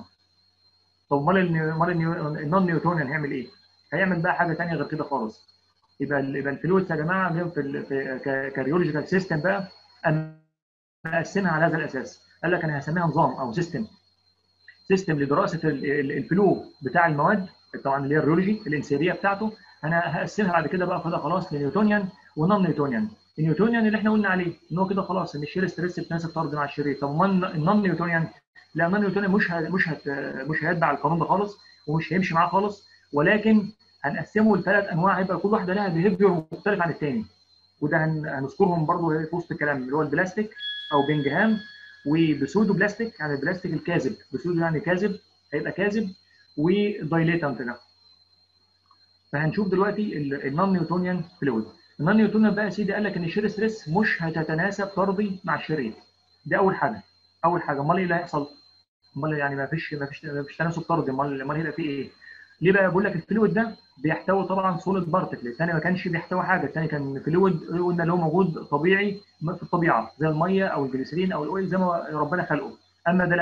طب امال امال النون نيوتونيان هيعمل ايه؟ هيعمل بقى حاجه ثانيه غير كده خالص يبقى يبقى الفلويد يا جماعه في, في كريولوجيكال سيستم بقى مقسمها على هذا الاساس قال لك انا هسميها نظام او سيستم سيستم لدراسه الفلو بتاع المواد طبعا اللي هي الريولوجي الانسيابيه بتاعته انا هقسمها بعد كده بقى كده خلاص لنيوتونيان ونون نيوتونيان النيوتونيان اللي احنا قلنا عليه ان هو كده خلاص ان الشير ستريس بتناسب طرد مع الشريط طب النون نيوتونيان لا النون نيوتونيان مش ه... مش هت... مش هيتبع القانون ده خالص ومش هيمشي معاه خالص ولكن هنقسمه لثلاث انواع هيبقى كل واحده لها بيهيفير مختلف عن الثاني وده هن... هنذكرهم برضه في وسط الكلام اللي هو البلاستيك او بنجهام وبسودو بلاستيك يعني البلاستيك الكاذب بسودو يعني كاذب هيبقى كاذب والدايليتنت ده فهنشوف دلوقتي النون نيوتونيان فلويد النون نيوتونيان بقى يا سيدي قال لك ان الشير ستريس مش هتتناسب طردي مع الشريط دي اول حاجه اول حاجه امال ايه اللي هيحصل؟ امال يعني ما فيش ما فيش ما فيش تناسب طردي امال امال هيبقى فيه ايه؟ ليه بقى بقول لك الفلويد ده بيحتوي طبعا سوليد بارتكل الثاني ما كانش بيحتوي حاجه الثاني كان فلويد قلنا اللي هو موجود طبيعي في الطبيعه زي الميه او الجليسرين او الاويل زي ما ربنا خلقه اما ده لا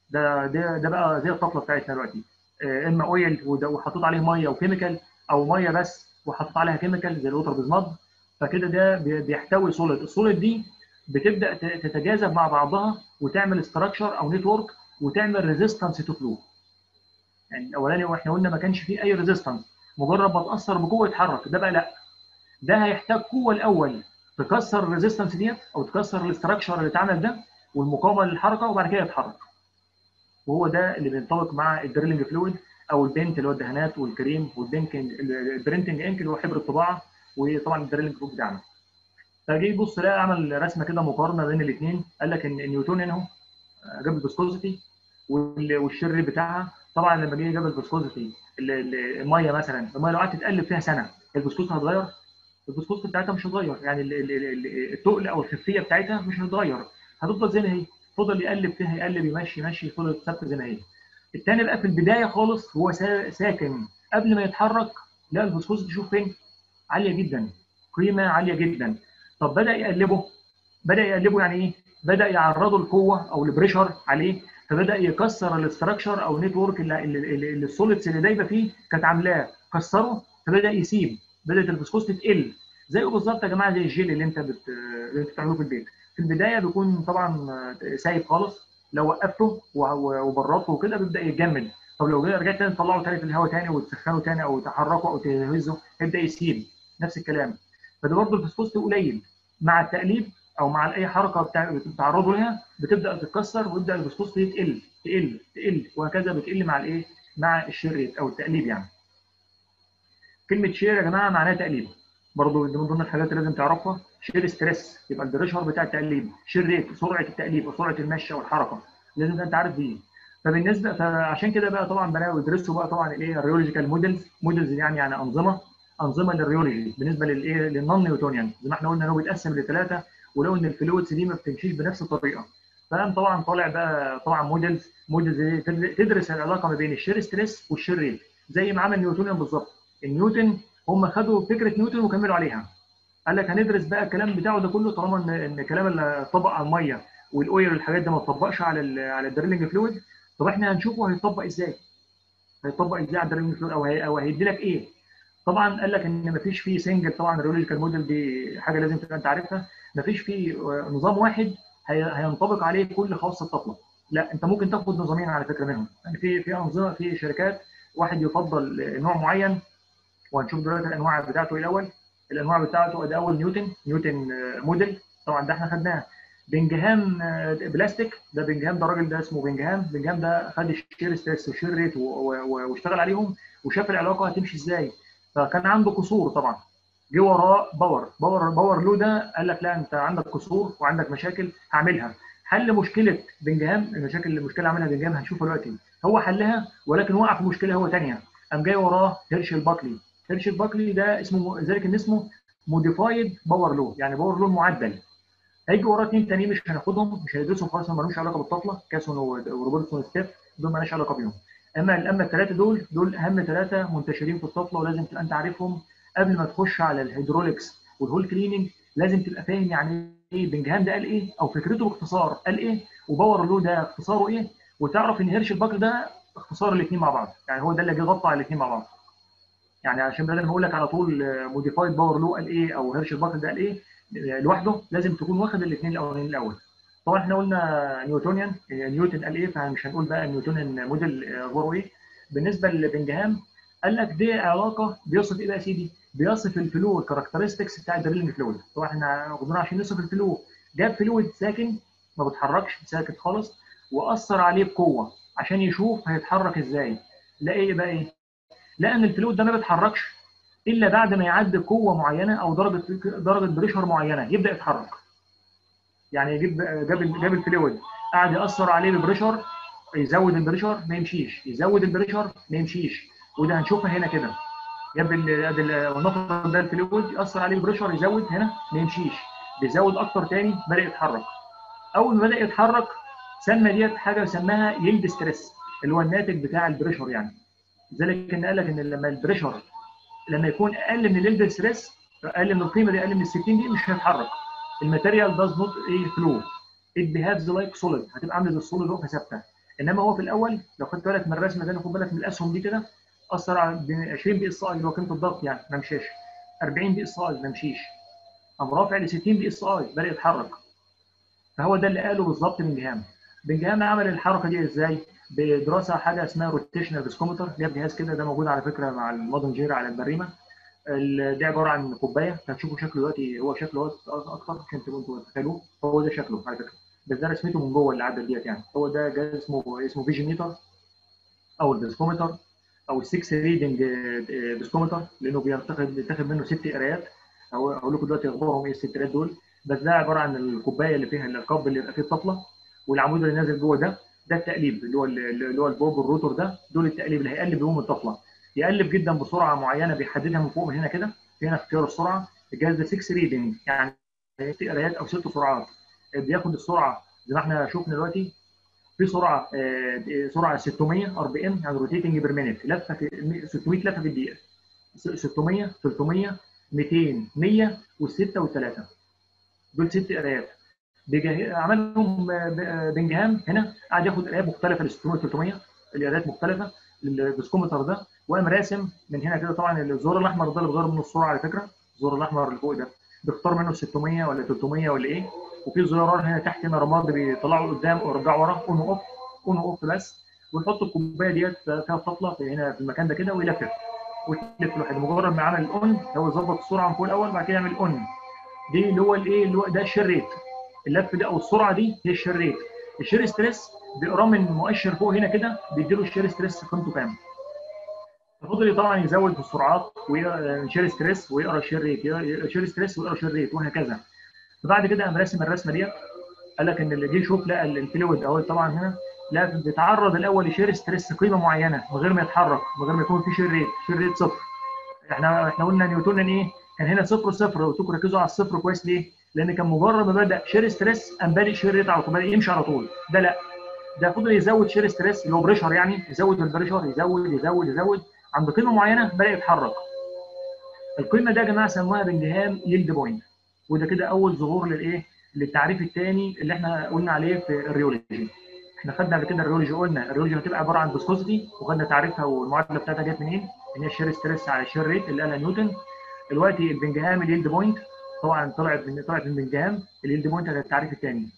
ده ده ده بقى زي الطفله بتاعتنا دلوقتي آه، اما اويل وحطيت عليه ميه وكيميكال او ميه بس وحطيت عليها كيميكال زي الوتر بزمض فكده ده بي- بيحتوي سوليد السوليد دي بتبدا ت- تتجاذب مع بعضها وتعمل استراكشر او نتورك وتعمل ريزيستنس تو فلو يعني الاولاني واحنا قلنا ما كانش فيه اي ريزيستنس مجرد ما تاثر بقوه يتحرك ده بقى لا ده هيحتاج قوه الاول تكسر الريزيستنس ديت او تكسر الاستراكشر اللي اتعمل ده والمقاومه للحركه وبعد كده يتحرك وهو ده اللي بينطبق مع الدريلنج فلويد او البنت اللي هو الدهانات والكريم والبنكنج البرنتنج انك اللي هو حبر الطباعه وطبعا الدريلنج فلويد بتاعنا فجي يبص لقى عمل رسمه كده مقارنه بين الاثنين قال لك ان نيوتن اهو جاب الفيسكوزيتي والشير ريت بتاعها طبعا لما جه جاب الفيسكوزيتي الميه مثلا الميه لو قعدت تقلب فيها سنه الفيسكوزيتي هتتغير الفيسكوزيتي بتاعتها مش هتتغير يعني ال- ال- ال- التقل او الخفيه بتاعتها مش هتتغير هتفضل زي ما هي فضل يقلب فيها يقلب يمشي يمشي فضلت ثابته زي ما هي الثاني بقى في البدايه خالص هو سا- ساكن قبل ما يتحرك لا الفيسكوزيتي شوف فين عاليه جدا قيمه عاليه جدا طب بدا يقلبه بدا يقلبه يعني ايه بدا يعرضه القوه او البريشر عليه فبدا يكسر الاستراكشر او نتورك اللي, اللي, اللي اللي السوليدز اللي دايبه فيه كانت عاملاه كسره فبدا يسيب بدات الفسكوستي تقل زيه بالظبط يا جماعه زي الجيل اللي انت بت... اللي انت بتعمله في البيت في البدايه بيكون طبعا سايب خالص لو وقفته و- وبرطه وكده بيبدا يتجمد طب لو جه- رجعت تاني تطلعه تاني في الهواء تاني وتسخنه تاني او تحركه او تهزه يبدا يسيب نفس الكلام فده برضه الفسكوستي قليل مع التقليب او مع اي حركه بتاع- بتتعرضوا لها بتبدا تتكسر ويبدا الفسكوستي تقل تقل تقل وهكذا بتقل مع الايه؟ مع الشريط او التقليب يعني. كلمه شير يا جماعه معناها تقليب برضه دي من ضمن الحاجات اللي لازم تعرفها شير ستريس يبقى البريشر بتاع التقليب شير ريت سرعه التقليب وسرعه المشي والحركه لازم تبقى انت عارف دي فبالنسبه فعشان كده بقى طبعا بناء يدرسوا بقى طبعا الايه الريولوجيكال موديلز موديلز يعني يعني انظمه انظمه للريولوجي بالنسبه للايه للنون نيوتونيان زي ما احنا قلنا ان هو بيتقسم لثلاثه ولو ان الفلويدز دي ما بتمشيش بنفس الطريقه فقام طبعا طالع بقى طبعا موديلز موديلز إيه؟ تدر- تدرس العلاقه ما بين الشير ستريس والشير ريت زي ما عمل نيوتونيان بالظبط النيوتن هم خدوا فكره نيوتن وكملوا عليها قال لك هندرس بقى الكلام بتاعه ده كله طالما ان ان الكلام اللي طبق على الميه والاويل والحاجات دي ما اتطبقش على ال على الدريلنج فلويد طب احنا هنشوفه هيطبق ازاي هيطبق ازاي على الدريلنج فلويد او هي او هيدي لك ايه طبعا قال لك ان مفيش فيه سنجل طبعا الريولوجيكال موديل دي حاجه لازم تبقى انت عارفها مفيش فيه نظام واحد هي- هينطبق عليه كل خواص الطفله لا انت ممكن تاخد نظامين على فكره منهم يعني في في انظمه في شركات واحد يفضل نوع معين وهنشوف دلوقتي الانواع بتاعته ايه الاول الانواع بتاعته ده اول نيوتن نيوتن آه، موديل طبعا ده احنا خدناه بنجهام آه، بلاستيك ده بنجهام ده راجل ده اسمه بنجهام بنجهام ده خد الشير ستريس والشير ريت و- و- واشتغل عليهم وشاف العلاقه هتمشي ازاي فكان عنده قصور طبعا جه وراه باور باور باور لو ده قال لك لا انت عندك قصور وعندك مشاكل هعملها حل مشكله بنجهام المشاكل اللي المشكله عملها بنجهام هنشوفها دلوقتي هو حلها ولكن وقع في مشكله هو ثانيه قام جاي وراه هيرشل باكلي هيرشل باكلي ده اسمه ذلك ان اسمه موديفايد باور لو يعني باور لو معدل هيجي وراه اثنين تانيين مش هناخدهم مش هيدرسوا خالص ما لهمش علاقه بالطفله كاسون وروبرتسون ستيف دول مالهاش علاقه بيهم اما اما الثلاثه دول دول اهم ثلاثه منتشرين في الطفله ولازم تبقى انت عارفهم قبل ما تخش على الهيدروليكس والهول كليننج لازم تبقى فاهم يعني ايه بنجهام ده قال ايه او فكرته باختصار قال ايه وباور لو ده اختصاره ايه وتعرف ان هيرش الباكر ده اختصار الاثنين مع بعض يعني هو ده اللي جه غطى على الاثنين مع بعض يعني عشان بدل ما اقول لك على طول موديفايد باور لو قال ايه او هيرش الباكر ده قال ايه لوحده لازم تكون واخد الاثنين الاولانيين الاول طبعا احنا قلنا نيوتونيان نيوتن قال ايه فمش هنقول بقى نيوتن موديل اخباره ايه بالنسبه لبنجهام قال لك دي علاقه بيوصف ايه بقى يا سيدي؟ بيصف الفلو الكاركترستكس بتاع الدريلنج فلويد طبعا احنا واخدينها عشان نوصف الفلو جاب فلويد ساكن ما بيتحركش ساكت خالص واثر عليه بقوه عشان يشوف هيتحرك ازاي لقى ايه بقى ايه؟ لقى ان الفلويد ده ما بيتحركش الا بعد ما يعدي قوه معينه او درجه درجه بريشر معينه يبدا يتحرك يعني يجيب جاب جاب الفلويد قعد ياثر عليه ببريشر يزود البريشر ما يمشيش يزود البريشر ما يمشيش وده هنشوفها هنا كده جاب النفط ده الفلويد ياثر عليه البريشر يزود هنا ما يمشيش بيزود اكتر تاني بدا يتحرك اول ما بدا يتحرك سمى ديت حاجه سماها يلد ستريس اللي هو الناتج بتاع البريشر يعني لذلك ان قال لك ان لما البريشر لما يكون اقل من اليلد ستريس اقل من القيمه دي اقل من ال 60 دي مش هيتحرك الماتيريال داز نوت ايه فلو ات بيهافز لايك سوليد هتبقى عامله زي السوليد واقفه ثابته انما هو في الاول لو خدت بالك من الرسمه ده خد بالك من الاسهم دي كده اثر على 20 بي اس اي اللي هو قيمه الضغط يعني ما مشاش 40 بي اس اي ما مشيش قام رافع ل 60 بي اس اي بدا يتحرك فهو ده اللي قاله بالظبط بنجهام بنجهام عمل الحركه دي ازاي؟ بدراسه حاجه اسمها روتيشنال فيسكومتر جاب جهاز كده ده موجود على فكره مع المودن جير على البريمه ده عباره عن كوبايه هتشوفوا شكله دلوقتي هو شكله اكتر عشان تبقوا انتوا تتخيلوه هو ده شكله على فكره بس ده رسمته من جوه اللي عدت ديت يعني هو ده جهاز اسمه اسمه فيجن ميتر او الفيسكومتر او السكس ريدنج فيسكومتر لانه بيتاخد بيتاخد منه ست قرايات هقول لكم دلوقتي اخبارهم ايه الست قرايات دول بس ده عباره عن الكوبايه اللي فيها الكب اللي يبقى فيه الطفله والعمود اللي نازل جوه ده ده التقليب اللي هو اللي هو البوب والروتور ده دول التقليب اللي هيقلب بيهم الطفله يقلب جدا بسرعه معينه بيحددها من فوق من هنا كده في هنا اختيار السرعه الجهاز ده 6 ريدنج يعني ست قرايات او ست سرعات بياخد السرعه زي ما احنا شفنا دلوقتي في سرعه سرعه 600 ار بي ام يعني روتيتنج بير مينيت لفه في 600 لفه في الدقيقه 600 300 200 100 و6 و3 دول ست قرايات عملهم بنجهام هنا قاعد ياخد قرايات مختلفه ل 600 300 القرايات مختلفه للفيسكومتر ده وقام راسم من هنا كده طبعا الزور الاحمر ده اللي بيغير منه السرعه على فكره الزور الاحمر اللي فوق ده بيختار منه 600 ولا 300 ولا ايه وفي زرار هنا تحت هنا رماد بيطلعوا لقدام ويرجعوا ورا اون اوف اون اوف بس ويحط الكوبايه ديت فيها الطفله في هنا في المكان ده كده ويلفف ويلف لوحده مجرد ما عمل الاون هو يظبط السرعه من فوق الاول بعد كده يعمل اون دي اللي هو الايه اللي هو ده الشير ريت اللف ده او السرعه دي هي الشير ريت الشير ستريس بيقراه من مؤشر فوق هنا كده بيديله الشير ستريس قيمته كام فضل طبعا يزود في السرعات ويقرا شير ستريس ويقرا شير ريت شير ستريس ويقرا شير ريت وهكذا فبعد كده قام راسم الرسمه ديت قال لك ان اللي جه يشوف لقى الفلويد اهو طبعا هنا لا بيتعرض الاول لشير ستريس قيمه معينه من غير ما يتحرك من غير ما يكون في شير ريت شير ريت صفر احنا احنا قلنا نيوتن ايه كان هنا صفر صفر وتكون ركزوا على الصفر كويس ليه؟ لان كان مجرد ما بدا شير ستريس قام بادئ شير ريت على طول بدا يمشي على طول ده لا ده فضل يزود شير ستريس اللي هو بريشر يعني يزود البريشر يزود يزود يزود عند قيمه معينه بدا يتحرك القيمه ده يا جماعه سموها بنجهام يلد بوينت وده كده اول ظهور للايه للتعريف الثاني اللي احنا قلنا عليه في الريولوجي احنا خدنا قبل كده الريولوجي قلنا الريولوجي هتبقى عباره عن فيسكوسيتي وخدنا تعريفها والمعادله بتاعتها جت منين ان هي الشير ستريس على الشير ريت اللي قالها نيوتن دلوقتي البنجهام اليلد بوينت طبعا طلعت من طلعت من بنجهام اليلد بوينت ده التعريف الثاني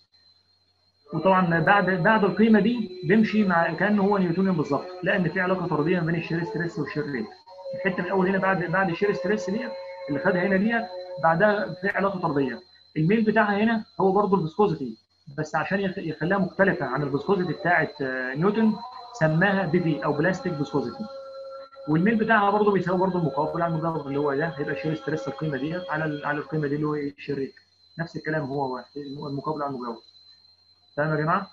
وطبعا بعد بعد القيمه دي بيمشي مع كانه هو نيوتونيان بالظبط لان في علاقه طرديه بين الشير ستريس والشير ريت الحته من الاول هنا بعد بعد الشير ستريس ديت اللي خدها هنا ديت بعدها في علاقه طرديه الميل بتاعها هنا هو برضه الفيسكوزيتي بس عشان يخليها مختلفه عن الفيسكوزيتي بتاعه نيوتن سماها بي في او بلاستيك فيسكوزيتي والميل بتاعها برضه بيساوي برضه المقابل على المجرد اللي هو ده هيبقى شير ستريس القيمه ديت على على القيمه دي اللي هو الشير ريت نفس الكلام هو واحد المقابل على المجاور تمام يا جماعه؟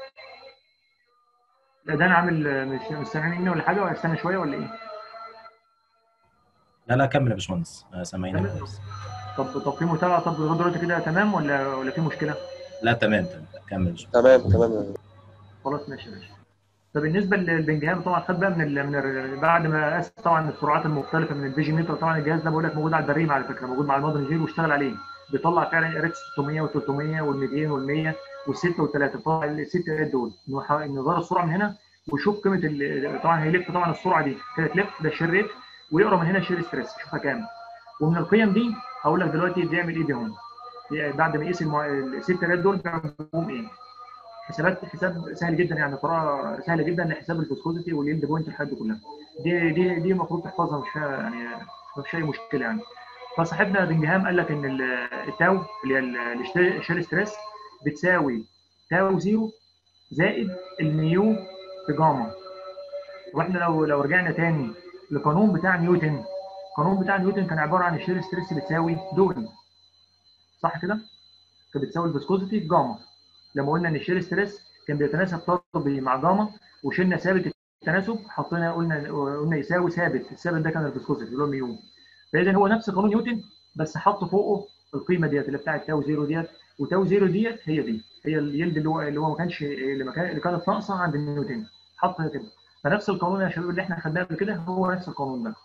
لا ده انا عامل مش مش سامعين ولا حاجه ولا استنى شويه ولا ايه؟ لا لا كمل يا باشمهندس سامعينك كويس طب طب في متابعه طب لغايه دلوقتي كده تمام ولا ولا في مشكله؟ لا تمام تمام كمل يا باشمهندس تمام تمام خلاص ماشي ماشي فبالنسبه للبنجهام طبعا خد بقى من ال من ال بعد ما قاس طبعا السرعات المختلفه من الفيجي متر طبعا الجهاز ده بقول لك موجود على البريم على فكره موجود مع المودرن جيل واشتغل عليه بيطلع فعلا اريكس 600 و300 وال200 وال100 وال6 وال3 طبعا الست قرايات دول انه يغير السرعه من هنا ويشوف قيمه طبعا هيلف طبعا السرعه دي كده تلف ده الشير ريت ويقرا من هنا الشير ستريس شوفها كام ومن القيم دي هقول لك دلوقتي بيعمل ايه بيهم بعد ما يقيس المع... الست قرايات دول بيعملهم ايه حسابات حساب سهل جدا يعني طريقه سهله جدا لحساب الفيسكوزيتي واليلد بوينت الحاجات دي كلها دي دي دي المفروض تحفظها مش فيها يعني مش اي مشكله يعني فصاحبنا بنجهام قال لك ان التاو اللي هي الشير ستريس بتساوي تاو زيرو زائد الميو في جاما واحنا لو لو رجعنا تاني للقانون بتاع نيوتن القانون بتاع نيوتن كان عباره عن الشير ستريس بتساوي دول صح كده؟ كانت بتساوي الفيسكوزيتي في جاما لما قلنا ان الشير ستريس كان بيتناسب طردي مع جاما وشلنا ثابت التناسب حطينا قلنا قلنا يساوي ثابت الثابت ده كان الفيسكوزيتي اللي هو ميو فاذا هو نفس قانون نيوتن بس حط فوقه القيمه ديت اللي بتاعت تاو زيرو ديت وتاو زيرو ديت هي دي هي اليلد اللي هو اللي هو ما كانش اللي, ما كان اللي كانت ناقصه عند نيوتن حطها كده فنفس القانون يا شباب اللي احنا خدناه قبل كده هو نفس القانون ده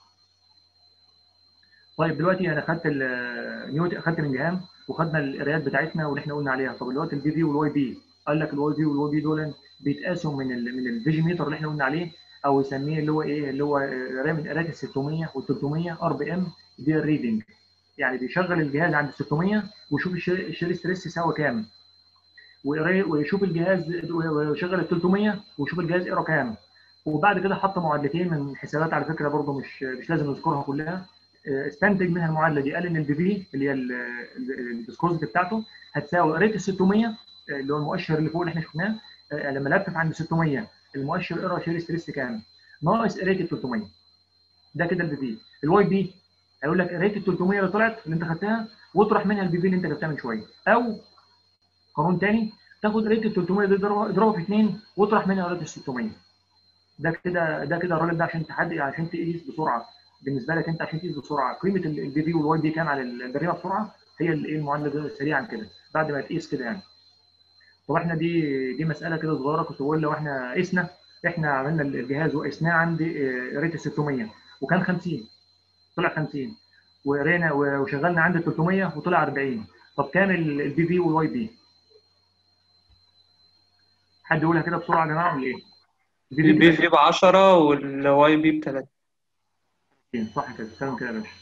طيب دلوقتي انا خدت نيوتن خدت الانجهام وخدنا القرايات بتاعتنا واللي احنا قلنا عليها طب دلوقتي البي في والواي بي قال لك الواي بي والواي بي دول بيتقاسوا من ال من الفيجيميتر اللي احنا قلنا عليه او يسميه اللي هو ايه اللي هو قرايه من قرايه ال 600 وال 300 ار بي ام دي الريدنج يعني بيشغل الجهاز عند 600 ويشوف الشير ستريس يساوي كام ويشوف الجهاز ويشغل ال 300 ويشوف الجهاز قرا كام وبعد كده حط معادلتين من حسابات على فكره برضه مش مش لازم نذكرها كلها استنتج منها المعادله دي قال ان البي في اللي هي الفيسكوزيتي بتاعته هتساوي قريت ال 600 اللي هو المؤشر اللي فوق اللي احنا شفناه لما لفف عند 600 المؤشر قرا شير ستريس كام ناقص قريت ال 300 ده كده البي في الواي بي هيقول لك قريت ال 300 اللي طلعت اللي انت خدتها واطرح منها البي في اللي انت جبتها من شويه او قانون ثاني تاخد قريت ال 300 دي اضربها في 2 واطرح منها قريت ال 600 ده كده ده كده الراجل ده عشان تحدد عشان تقيس بسرعه بالنسبه لك انت عشان تقيس بسرعه قيمه البي في والواي بي كام على الجريمه بسرعه هي الايه المعادله سريعا كده بعد ما تقيس كده يعني طب احنا دي دي مساله كده صغيره كنت بقول لو احنا قسنا احنا عملنا الجهاز وقسناه عند قريت 600 وكان 50 طلع 50 وقرينا وشغلنا عند 300 وطلع 40 طب كام البي في والواي بي؟ حد يقولها كده بسرعه يا جماعه ولا ايه؟ البي في ب 10 والواي بي ب 3 صح كده تمام كده يا باشا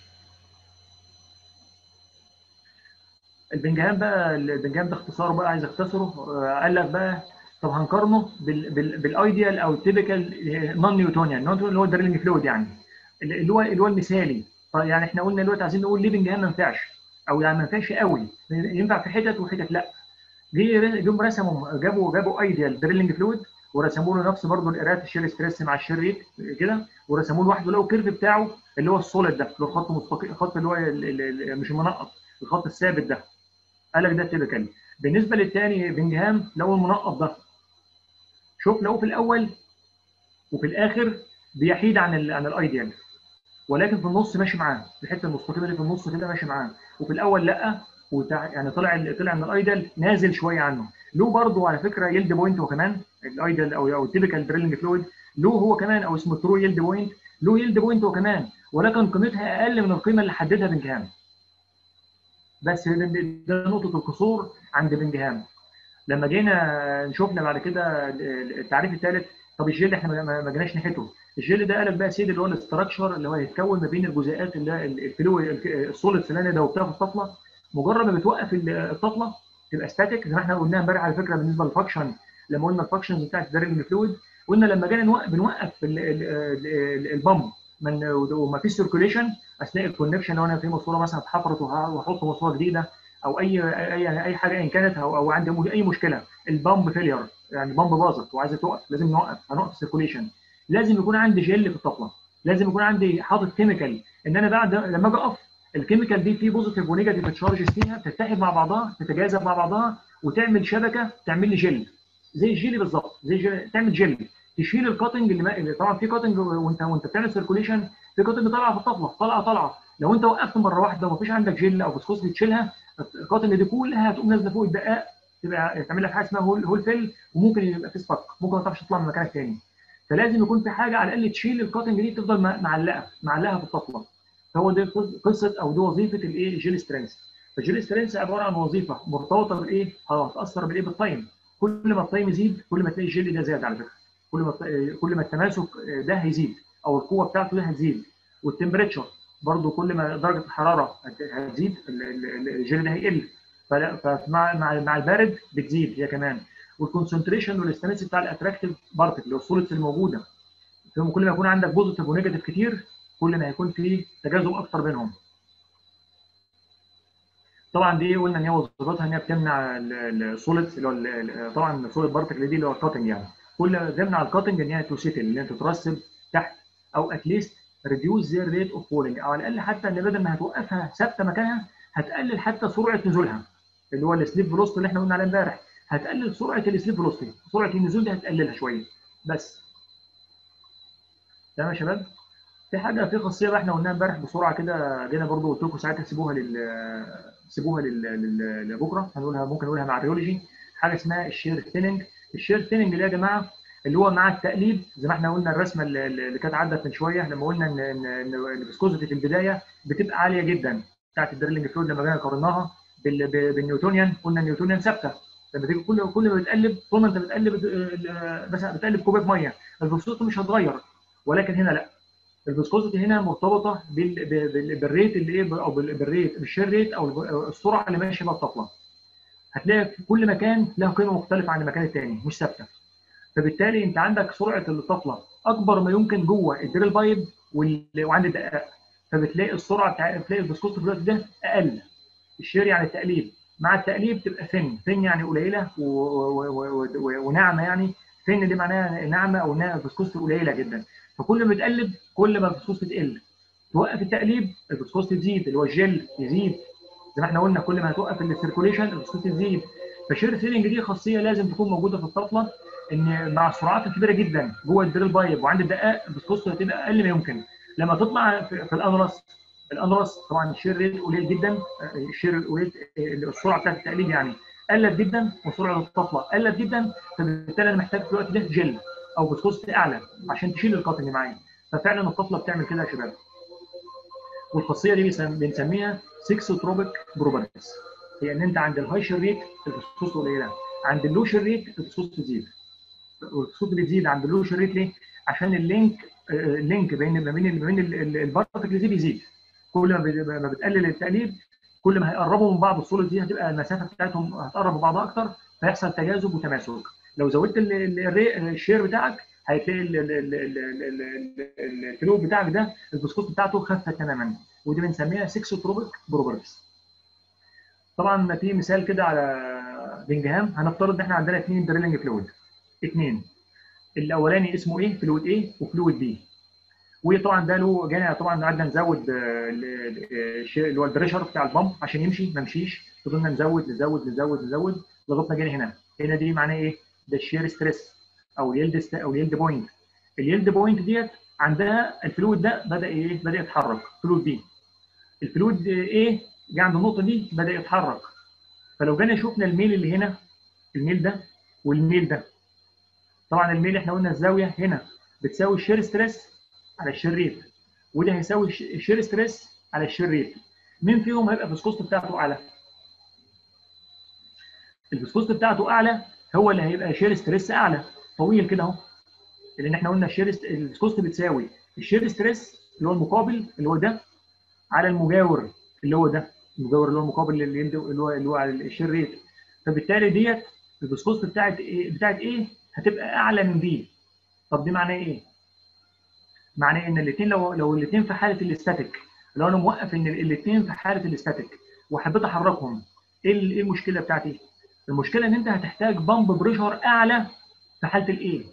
البنجهام بقى البنجهام ده اختصاره بقى عايز اختصره قال لك بقى طب هنقارنه بالايديال او التيبيكال نون نيوتونيان نون اللي هو الدريلنج فلويد يعني اللي هو اللي هو المثالي يعني احنا قلنا دلوقتي عايزين نقول ليه بنجهام ما ينفعش او يعني ما ينفعش قوي ينفع في حتت وحتت لا جه جم رسموا جابوا جابوا ايديال دريلنج فلويد ورسموا له نفس برضه القراءات الشير ستريس مع الشير ريت كده ورسموا له لوحده لو الكيرف بتاعه اللي هو السوليد ده اللي هو خط مستقيم الخط اللي هو مش المنقط الخط الثابت ده قال لك ده تيبيكال بالنسبه للثاني بنجهام لو المنقط ده شوف لو في الاول وفي الاخر بيحيد عن ال عن الايديال ولكن في النص ماشي معاه الحته المستقيمه اللي في النص كده ماشي معاه وفي الاول لا وتع... يعني طلع طلع من الايدل نازل شويه عنه له برضه على فكره يلد بوينت هو كمان الايدل او او التيبيكال دريلنج فلويد له هو كمان او اسمه ترو يلد بوينت له يلد بوينت هو كمان ولكن قيمتها اقل من القيمه اللي حددها بنجهام بس ده نقطه القصور عند بنجهام لما جينا شفنا بعد كده التعريف الثالث طب الجيل احنا ما جيناش ناحيته الجيل ده قالك بقى سيد اللي هو الاستراكشر اللي هو هيتكون ما بين الجزيئات اللي الفلو السوليد سلانه ده وبتاع في الطفله مجرد ما بتوقف الطفله تبقى ستاتيك زي ما احنا قلناها امبارح على فكره بالنسبه للفاكشن لما قلنا الفاكشنز بتاعت الدرينج فلويد قلنا لما جينا نوقف بنوقف البامب من وما فيش سيركوليشن اثناء الكونكشن لو انا في ماسوره مثلا اتحفرت وهحط ماسوره جديده او اي اي اي حاجه ان كانت او, أو عندي اي مشكله البامب فيلير يعني البامب باظت وعايزه توقف لازم نوقف هنوقف السيركوليشن لازم يكون عندي جل في الطفله لازم يكون عندي حاطط كيميكال ان انا بعد لما اجي اقف الكيميكال دي فيه بوزيتيف ونيجاتيف تشارجز فيها تتحد مع بعضها تتجاذب مع بعضها وتعمل شبكه تعمل لي جل زي الجيلي بالظبط زي جل تعمل جل تشيل الكاتنج اللي, اللي طبعا في كاتنج وانت وانت بتعمل سيركوليشن في كاتنج طالعه في الطفله طالعه طالعه لو انت وقفت مره واحده ومفيش عندك جل او فسفوس تشيلها الكاتنج دي كلها هتقوم نازله فوق الدقاق تبقى تعمل لك حاجه اسمها هول, هول فيل وممكن يبقى في سباك ممكن ما تعرفش تطلع من مكانك تاني فلازم يكون في حاجه على الاقل تشيل الكاتنج دي تفضل معلقه معلقه في الطفله فهو دي قصه او دي وظيفه الايه الجيل سترينث فالجيل سترينث عباره عن وظيفه مرتبطه بالايه؟ هتاثر بالايه؟ بالتايم كل ما التايم يزيد كل ما تلاقي الجيل ده زاد على فكره كل ما كل ما التماسك ده هيزيد او القوه بتاعته ده هتزيد والتمبريتشر برضه كل ما درجه الحراره هتزيد الجيل ده هيقل فمع مع مع البارد بتزيد هي كمان والكونسنتريشن والاستانس بتاع الاتراكتيف بارتكل اللي هو السوليدز الموجوده كل ما يكون عندك بوزيتيف ونيجاتيف كتير كل ما هيكون في تجاذب اكتر بينهم طبعا دي قلنا ان هي وظيفتها ان هي بتمنع السوليدز اللي هو طبعا السوليد بارتكل دي اللي هو الكاتنج يعني كل ما تمنع الكاتنج ان هي توسيتل ان هي تترسب تحت او اتليست ريديوس زير ريت اوف فولينج او على الاقل حتى ان بدل ما هتوقفها ثابته مكانها هتقلل حتى سرعه نزولها اللي هو السليب فيلوستي اللي احنا قلنا عليه امبارح هتقلل سرعه السليب فيلوستي سرعه النزول دي هتقللها شويه بس تمام يا شباب في حاجه في خاصيه بقى احنا قلناها امبارح بسرعه كده جينا برضو قلت لكم ساعتها سيبوها لل سيبوها لل... لبكره هنقولها ممكن نقولها مع الريولوجي حاجه اسمها الشير ثيننج الشير ثيننج اللي يا جماعه اللي هو مع التقليب زي ما احنا قلنا الرسمه اللي كانت عدت من شويه لما قلنا ان ان ان الفيسكوزيتي في البدايه بتبقى عاليه جدا بتاعت الدريلنج فلويد لما جينا قارناها بالنيوتونيان قلنا النيوتونيان ثابته لما تيجي كل كل ما بتقلب طول ما انت بتقلب آه، مثلا بتقلب كوبايه ميه الفيسكوزيتي مش هتغير ولكن هنا لا الفيسكوزيتي هنا مرتبطه بال- بال- بالريت اللي ايه او بال- بالريت بالشير ريت او الب- السرعه اللي ماشيه بيها الطفله هتلاقي في كل مكان له قيمه مختلفه عن المكان الثاني مش ثابته فبالتالي انت عندك سرعه الطفله اكبر ما يمكن جوه الدريل بايب وال- وعند الدقائق فبتلاقي السرعه بتاع بتلاقي الفيسكوزيتي في الوقت ده اقل الشير يعني التقليب مع التقليب تبقى ثن ثن يعني قليله و- و- و- و- وناعمه يعني ثن دي معناها ناعمه او انها فيسكوزيتي قليله جدا فكل ما تقلب كل ما الفيسكوزيتي تقل توقف التقليب الفيسكوزيتي تزيد اللي هو الجل يزيد زي ما احنا قلنا كل ما هتوقف السيركوليشن الفيسكوزيتي تزيد فشير سيلينج دي خاصيه لازم تكون موجوده في الطفله ان مع السرعات الكبيره جدا جوه الدريل بايب وعند الدقائق الفيسكوزيتي هتبقى اقل ما يمكن لما تطلع في, في الانرس الانرس طبعا الشير ريت قليل جدا الشير ريت السرعه بتاعت التقليد يعني قلت جدا وسرعه الطفله قلت جدا فبالتالي انا محتاج في الوقت ده جل او فيسكوزيتي اعلى عشان تشيل القطن اللي معايا ففعلا الطفله بتعمل كده يا شباب والخاصيه دي بيسم- بنسميها سيكسوتروبيك بروبرتيز هي ان انت عند الهاي شير ريت الفيسكوزيتي قليله عند اللو شير ريت الفيسكوزيتي تزيد والفيسكوزيتي بتزيد عند اللو شير ريت ليه؟ عشان اللينك آه، اللينك بين ما بين ما بين البارتكلز دي بيزيد كل ما بت- ما بتقلل التقليب كل ما هيقربوا من بعض الصوره دي هتبقى المسافه بتاعتهم هتقرب من بعضها اكتر فيحصل تجاذب وتماسك لو زودت ال- ال- الري- الشير بتاعك هتلاقي ال- ال- ال- ال- ال- ال- الفلو بتاعك ده الفسكوس بتاعته خفت تماما ودي بنسميها سكسوتروبيك بروبرتيز طبعا في مثال كده على بنجهام هنفترض ان احنا عندنا اثنين دريلنج فلويد اثنين الاولاني اسمه ايه فلويد ايه وفلويد بي وطبعا ده له جانا طبعا قعدنا نزود آه، ال- ال- الشيء اللي هو البريشر بتاع البامب عشان يمشي ما مشيش فضلنا نزود نزود نزود نزود لغايه ما جينا هنا هنا دي معناه ايه؟ ده الشير ستريس او اليلد ست- او اليلد بوينت اليلد بوينت ديت عندها الفلويد ده بدا ايه؟ بدا يتحرك فلويد بي الفلويد ايه؟ جه عند النقطه دي بدا يتحرك فلو جينا شفنا الميل اللي هنا الميل ده والميل ده طبعا الميل احنا قلنا الزاويه هنا بتساوي الشير ستريس على الشير ريت وده هيساوي الش- الشير ستريس على الشير ريت مين فيهم هيبقى الفسكوست بتاعته اعلى؟ الفسكوست بتاعته اعلى هو اللي هيبقى شير ستريس اعلى طويل كده اهو لان احنا قلنا الشير ست- الفسكوست بتساوي الشير ستريس اللي هو المقابل اللي هو ده على المجاور اللي هو ده المجاور اللي هو المقابل اللي يند- اللي هو اللي هو على الشير ريت فبالتالي ديت الفسكوست بتاعت ايه بتاعت ايه هتبقى اعلى من دي طب دي معناه ايه؟ معناه ان الاثنين لو لو الاثنين في حاله الاستاتيك لو انا موقف ان الاثنين في حاله الاستاتيك وحبيت احركهم ايه ال- إيه المشكله بتاعتي؟ المشكله ان انت هتحتاج بامب بريشر اعلى في حاله الاي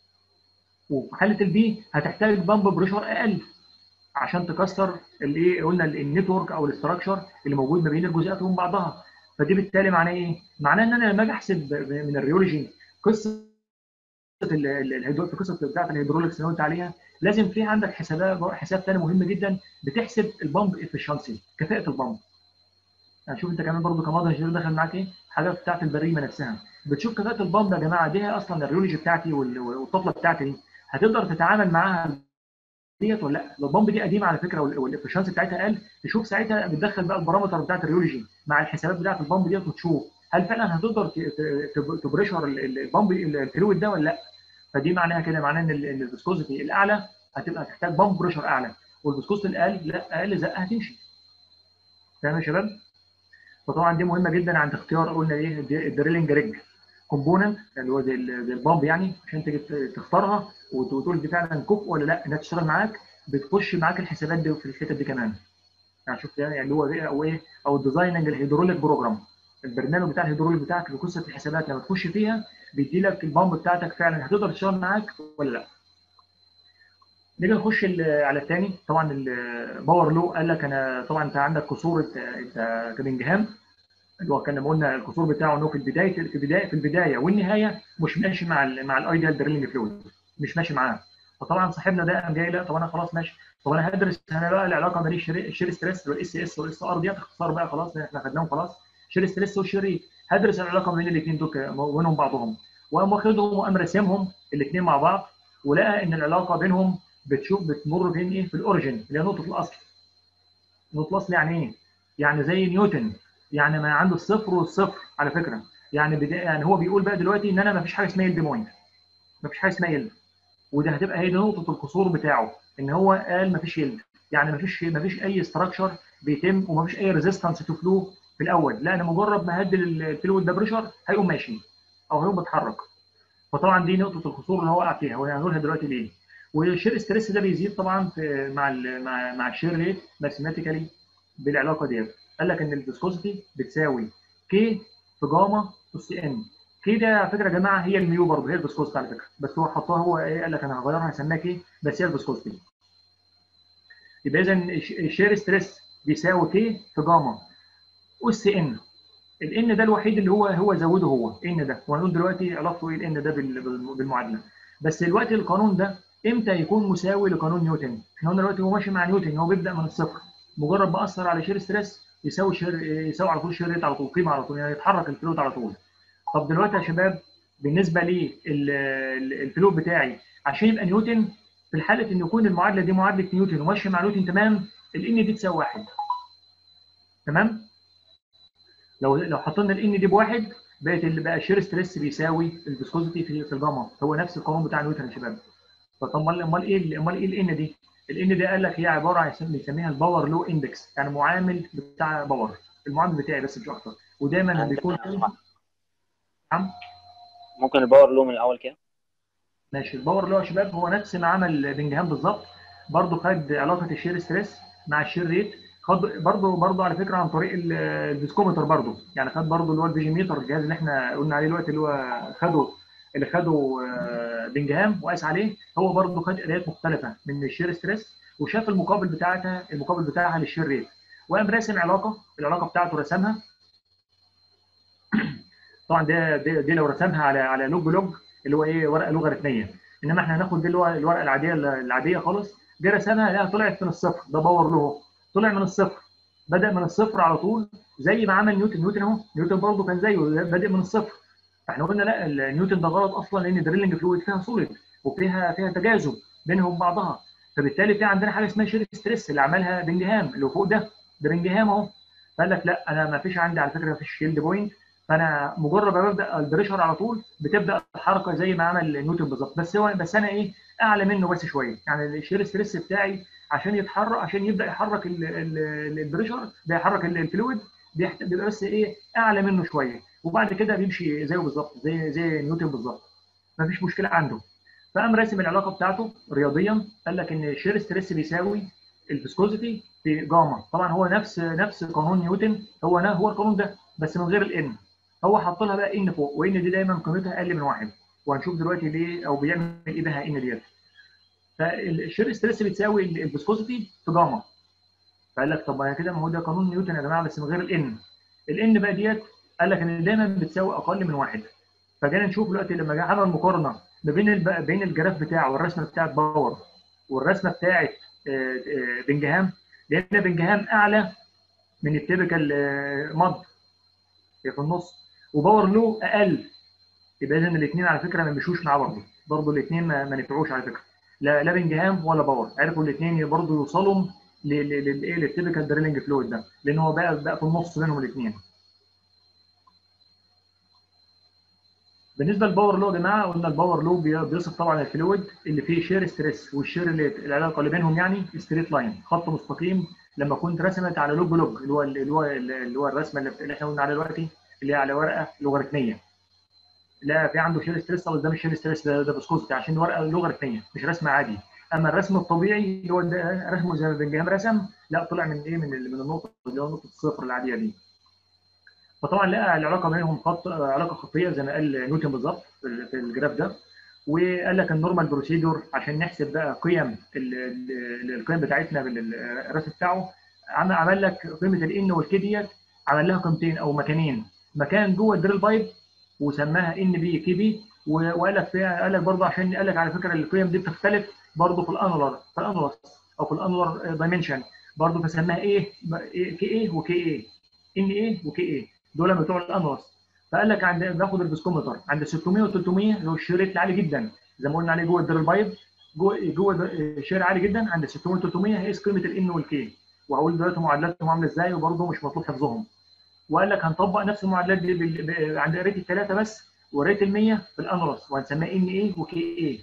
وفي حاله البي هتحتاج بامب بريشر اقل عشان تكسر الايه قلنا ال- النتورك او الاستراكشر اللي موجود ما بين الجزيئات وبين بعضها فدي بالتالي معناه ايه؟ معناه ان انا لما اجي احسب من الريولوجي قصه ال- ال- الهيدرو في قصه بتاعت الهيدروليكس اللي قلت عليها لازم في عندك حسابات حساب ثاني مهم جدا بتحسب البامب افشنسي كفاءه البامب يعني شوف انت كمان برضو كمادة انجينير دخل معاك ايه حاجات بتاعت البريمه نفسها بتشوف كفاءه البامب يا جماعه دي هي اصلا الريولوجي بتاعتي وال- والطفله بتاعتي دي هتقدر تتعامل معاها ديت ولا لا لو البامب دي قديمه على فكره والافشنسي بتاعتها اقل تشوف ساعتها بتدخل بقى البارامتر بتاعت الريولوجي مع الحسابات بتاعت البامب ديت وتشوف هل فعلا هتقدر ت- ت- ت- تبريشر ال- ال- البامب الفلويد ده ولا لا فدي معناها كده معناها ان ال- ان الفيسكوزيتي الاعلى هتبقى تحتاج بامب بريشر اعلى والفيسكوزيتي الاقل لا اقل زقه هتمشي تمام يا شباب فطبعا دي مهمه جدا عند اختيار قلنا ايه الد- الدريلنج ريج كومبوننت اللي هو زي ال- زي البامب يعني عشان تيجي ت- تختارها وت- وتقول دي فعلا كفء ولا لا انها تشتغل معاك بتخش معاك الحسابات دي في الحتت دي كمان يعني شوف يعني اللي هو ايه او ايه او الديزايننج الهيدروليك بروجرام البرنامج بتاع الهيدروليك بتاعك في قصه الحسابات لما تخش فيها بيدي لك البامب بتاعتك فعلا هتقدر تشتغل معاك ولا لا نيجي نخش ال- على الثاني طبعا الباور لو قال لك انا طبعا انت عندك كسور انت انت كبنجهام اللي هو كان لما قلنا الكسور بتاعه انه في البدايه في البدايه في البدايه والنهايه مش ماشي مع ال مع الايديال دريلنج فلويد مش ماشي معاه فطبعا صاحبنا ده قام جاي لا طب انا خلاص ماشي طب انا هدرس انا بقى العلاقه بين الشير الشير ستريس والاس اس والاس ار ديت اختصار بقى خلاص احنا خدناهم خلاص شير ستريس والشير هدرس العلاقه بين الاثنين دول وبينهم بعضهم وقام واخدهم وقام راسمهم الاثنين مع بعض ولقى ان العلاقه بينهم بتشوف بتمر بين ايه في الاوريجن اللي هي نقطه الاصل نقطه الاصل يعني ايه؟ يعني زي نيوتن يعني ما عنده الصفر والصفر على فكره يعني بدا يعني هو بيقول بقى دلوقتي ان انا ما فيش حاجه اسمها يلد بوينت ما فيش حاجه اسمها يلد وده هتبقى هي دي نقطه القصور بتاعه ان هو قال ما فيش يلد يعني ما فيش ما فيش اي استراكشر بيتم وما فيش اي ريزيستنس تو فلو في الاول لا انا مجرد ما هدي الفلويد ده بريشر هيقوم ماشي او هيقوم بيتحرك فطبعا دي نقطه القصور اللي هو وقع فيها وهنقولها دلوقتي ليه والشير ستريس ده بيزيد طبعا في مع ال مع مع الشير ريت ماثيماتيكالي بالعلاقه ديت قال لك ان الفيسكوسيتي بتساوي كي في جاما اس ان كي ده على فكره يا جماعه هي الميو برضه هي الفيسكوسيتي على فكره بس هو حطها هو ايه قال لك انا هغيرها هسميها كي بس هي الفيسكوسيتي يبقى اذا الشير ستريس بيساوي كي في جاما اس ان الان ده الوحيد اللي هو هو زوده هو ان ده وهنقول دلوقتي علاقته ايه الان ده بالمعادله بس دلوقتي القانون ده امتى يكون مساوي لقانون نيوتن؟ احنا قلنا دلوقتي هو ماشي مع نيوتن هو بيبدا من الصفر مجرد ما اثر على شير ستريس يساوي شير يساوي على طول شير ريت على طول قيمه على طول يعني يتحرك الفلوت على طول. طب دلوقتي يا شباب بالنسبه للفلوت بتاعي عشان يبقى نيوتن في الحاله ان يكون المعادله دي معادله نيوتن وماشيه مع نيوتن تمام الان دي تساوي واحد. تمام؟ لو لو حطينا الان دي بواحد بقت اللي بقى شير ستريس بيساوي الفيسكوزيتي في في الجاما هو نفس القانون بتاع نيوتن يا شباب. طب امال امال ايه امال ايه الان دي؟ الان دي قال لك هي عباره عن بنسميها الباور لو اندكس يعني معامل بتاع باور المعامل بتاعي بس مش اكتر ودايما بيكون نعم ممكن الباور لو من الاول كده ماشي الباور لو يا شباب هو نفس ما عمل بنجهام بالظبط برضه خد علاقه الشير ستريس مع الشير ريت خد برضه برضه على فكره عن طريق الديسكومتر برضه يعني خد برضه اللي هو الفيجيميتر الجهاز اللي احنا قلنا عليه دلوقتي اللي هو خده اللي خده بنجهام وقاس عليه هو برضه خد قرايات مختلفه من الشير ستريس وشاف المقابل بتاعتها المقابل بتاعها للشير ريت وقام راسم علاقه العلاقه بتاعته رسمها طبعا ده دي, دي لو رسمها على على لوج لوج اللي هو ايه ورقه لوغاريتميه انما احنا هناخد دي اللي هو الورقه العاديه العاديه خالص دي رسمها لا طلعت من الصفر ده باور له طلع من الصفر بدا من الصفر على طول زي ما عمل نيوتن نيوتن اهو نيوتن برضه كان زيه بادئ من الصفر فاحنا قلنا لا نيوتن ده غلط اصلا لان الدريلنج فلويد فيها سوليد وفيها فيها تجاذب بينهم بعضها فبالتالي في عندنا حاجه اسمها شير ستريس اللي عملها بنجهام اللي فوق ده ده بنجهام اهو فقال لك لا انا ما فيش عندي على فكره ما فيش شيلد بوينت فانا مجرد ما ببدا البريشر على طول بتبدا الحركه زي ما عمل نيوتن بالظبط بس هو بس انا ايه اعلى منه بس شويه يعني الشير ستريس بتاعي عشان يتحرك عشان يبدا يحرك البريشر ده يحرك الفلويد بيبقى بس ايه اعلى منه شويه وبعد كده بيمشي زيه بالظبط زي زي نيوتن بالظبط مفيش مشكله عنده فقام راسم العلاقه بتاعته رياضيا قال لك ان الشير ستريس بيساوي الفيسكوزيتي في جاما طبعا هو نفس نفس قانون نيوتن هو هو القانون ده بس من غير الان هو حط لها بقى ان فوق وان دي دايما قيمتها اقل من واحد وهنشوف دلوقتي ليه او بيعمل ايه بها ان ديت فالشير ستريس بتساوي الفيسكوزيتي في جاما فقال لك طب ما كده ما هو ده قانون نيوتن يا جماعه بس من غير الان الان بقى ديت قال لك ان دايما بتساوي اقل من واحد فجينا نشوف دلوقتي لما جه عمل مقارنه ما بين بين الجراف بتاعه والرسمه بتاعت باور والرسمه بتاعت بنجهام لان بنجهام اعلى من التيبيكال مض في النص وباور لو اقل يبقى اذا الاثنين على فكره ما مشوش مع بعض برضه الاثنين ما, ما نفعوش على فكره لا لا بنجهام ولا باور عرفوا الاثنين برضه يوصلوا للايه للتيبيكال دريلنج فلويد ده لان هو بقى بقى في النص بينهم الاثنين بالنسبه للباور لو يا جماعه قلنا الباور لو بيصف طبعا الفلويد اللي فيه شير ستريس والشير اللي العلاقه اللي بينهم يعني ستريت لاين خط مستقيم لما كنت رسمت على لوج لوج اللي هو اللي هو اللي هو الرسمه اللي احنا قلنا عليها دلوقتي اللي هي على ورقه لوغاريتميه لا في عنده شير ستريس طب ده مش شير ستريس ده, ده فيسكوزيتي عشان ورقه لوغاريتميه مش رسمه عادي اما الرسم الطبيعي اللي هو رسمه زي ما بنجهام رسم لا طلع من ايه من من النقطه اللي هو نقطه الصفر العاديه دي فطبعا لقى العلاقه بينهم خط علاقه خطيه زي ما قال نيوتن بالظبط في الجراف ده وقال لك النورمال بروسيدور عشان نحسب بقى قيم القيم بتاعتنا بالرسم بتاعه عمل لك قيمه الان والكي ديت عمل لها قيمتين او مكانين مكان جوه الدريل بايب وسماها ان بي كي بي وقال لك فيها قال لك برضه عشان قال لك على فكره القيم دي بتختلف برضه في الانولار في الانولار او في الانولار دايمنشن برضه فسماها ايه كي ايه وكي ايه ان ايه وكي ايه دول بتوع الانورس فقال لك عند باخد الفيسكومتر عند 600 و 300 اللي هو الشريط العالي جدا زي ما قلنا عليه جوه الدريل بايب جوه جوه الشير عالي جدا عند 600 و 300 هيقيس قيمه الان والكي وهقول دلوقتي معادلاتهم عامله ازاي وبرضه مش مطلوب حفظهم وقال لك هنطبق نفس المعادلات دي بال- ب- عند ريت الثلاثه بس وريت ال 100 في الانرس وهنسميها ان ايه وكي ايه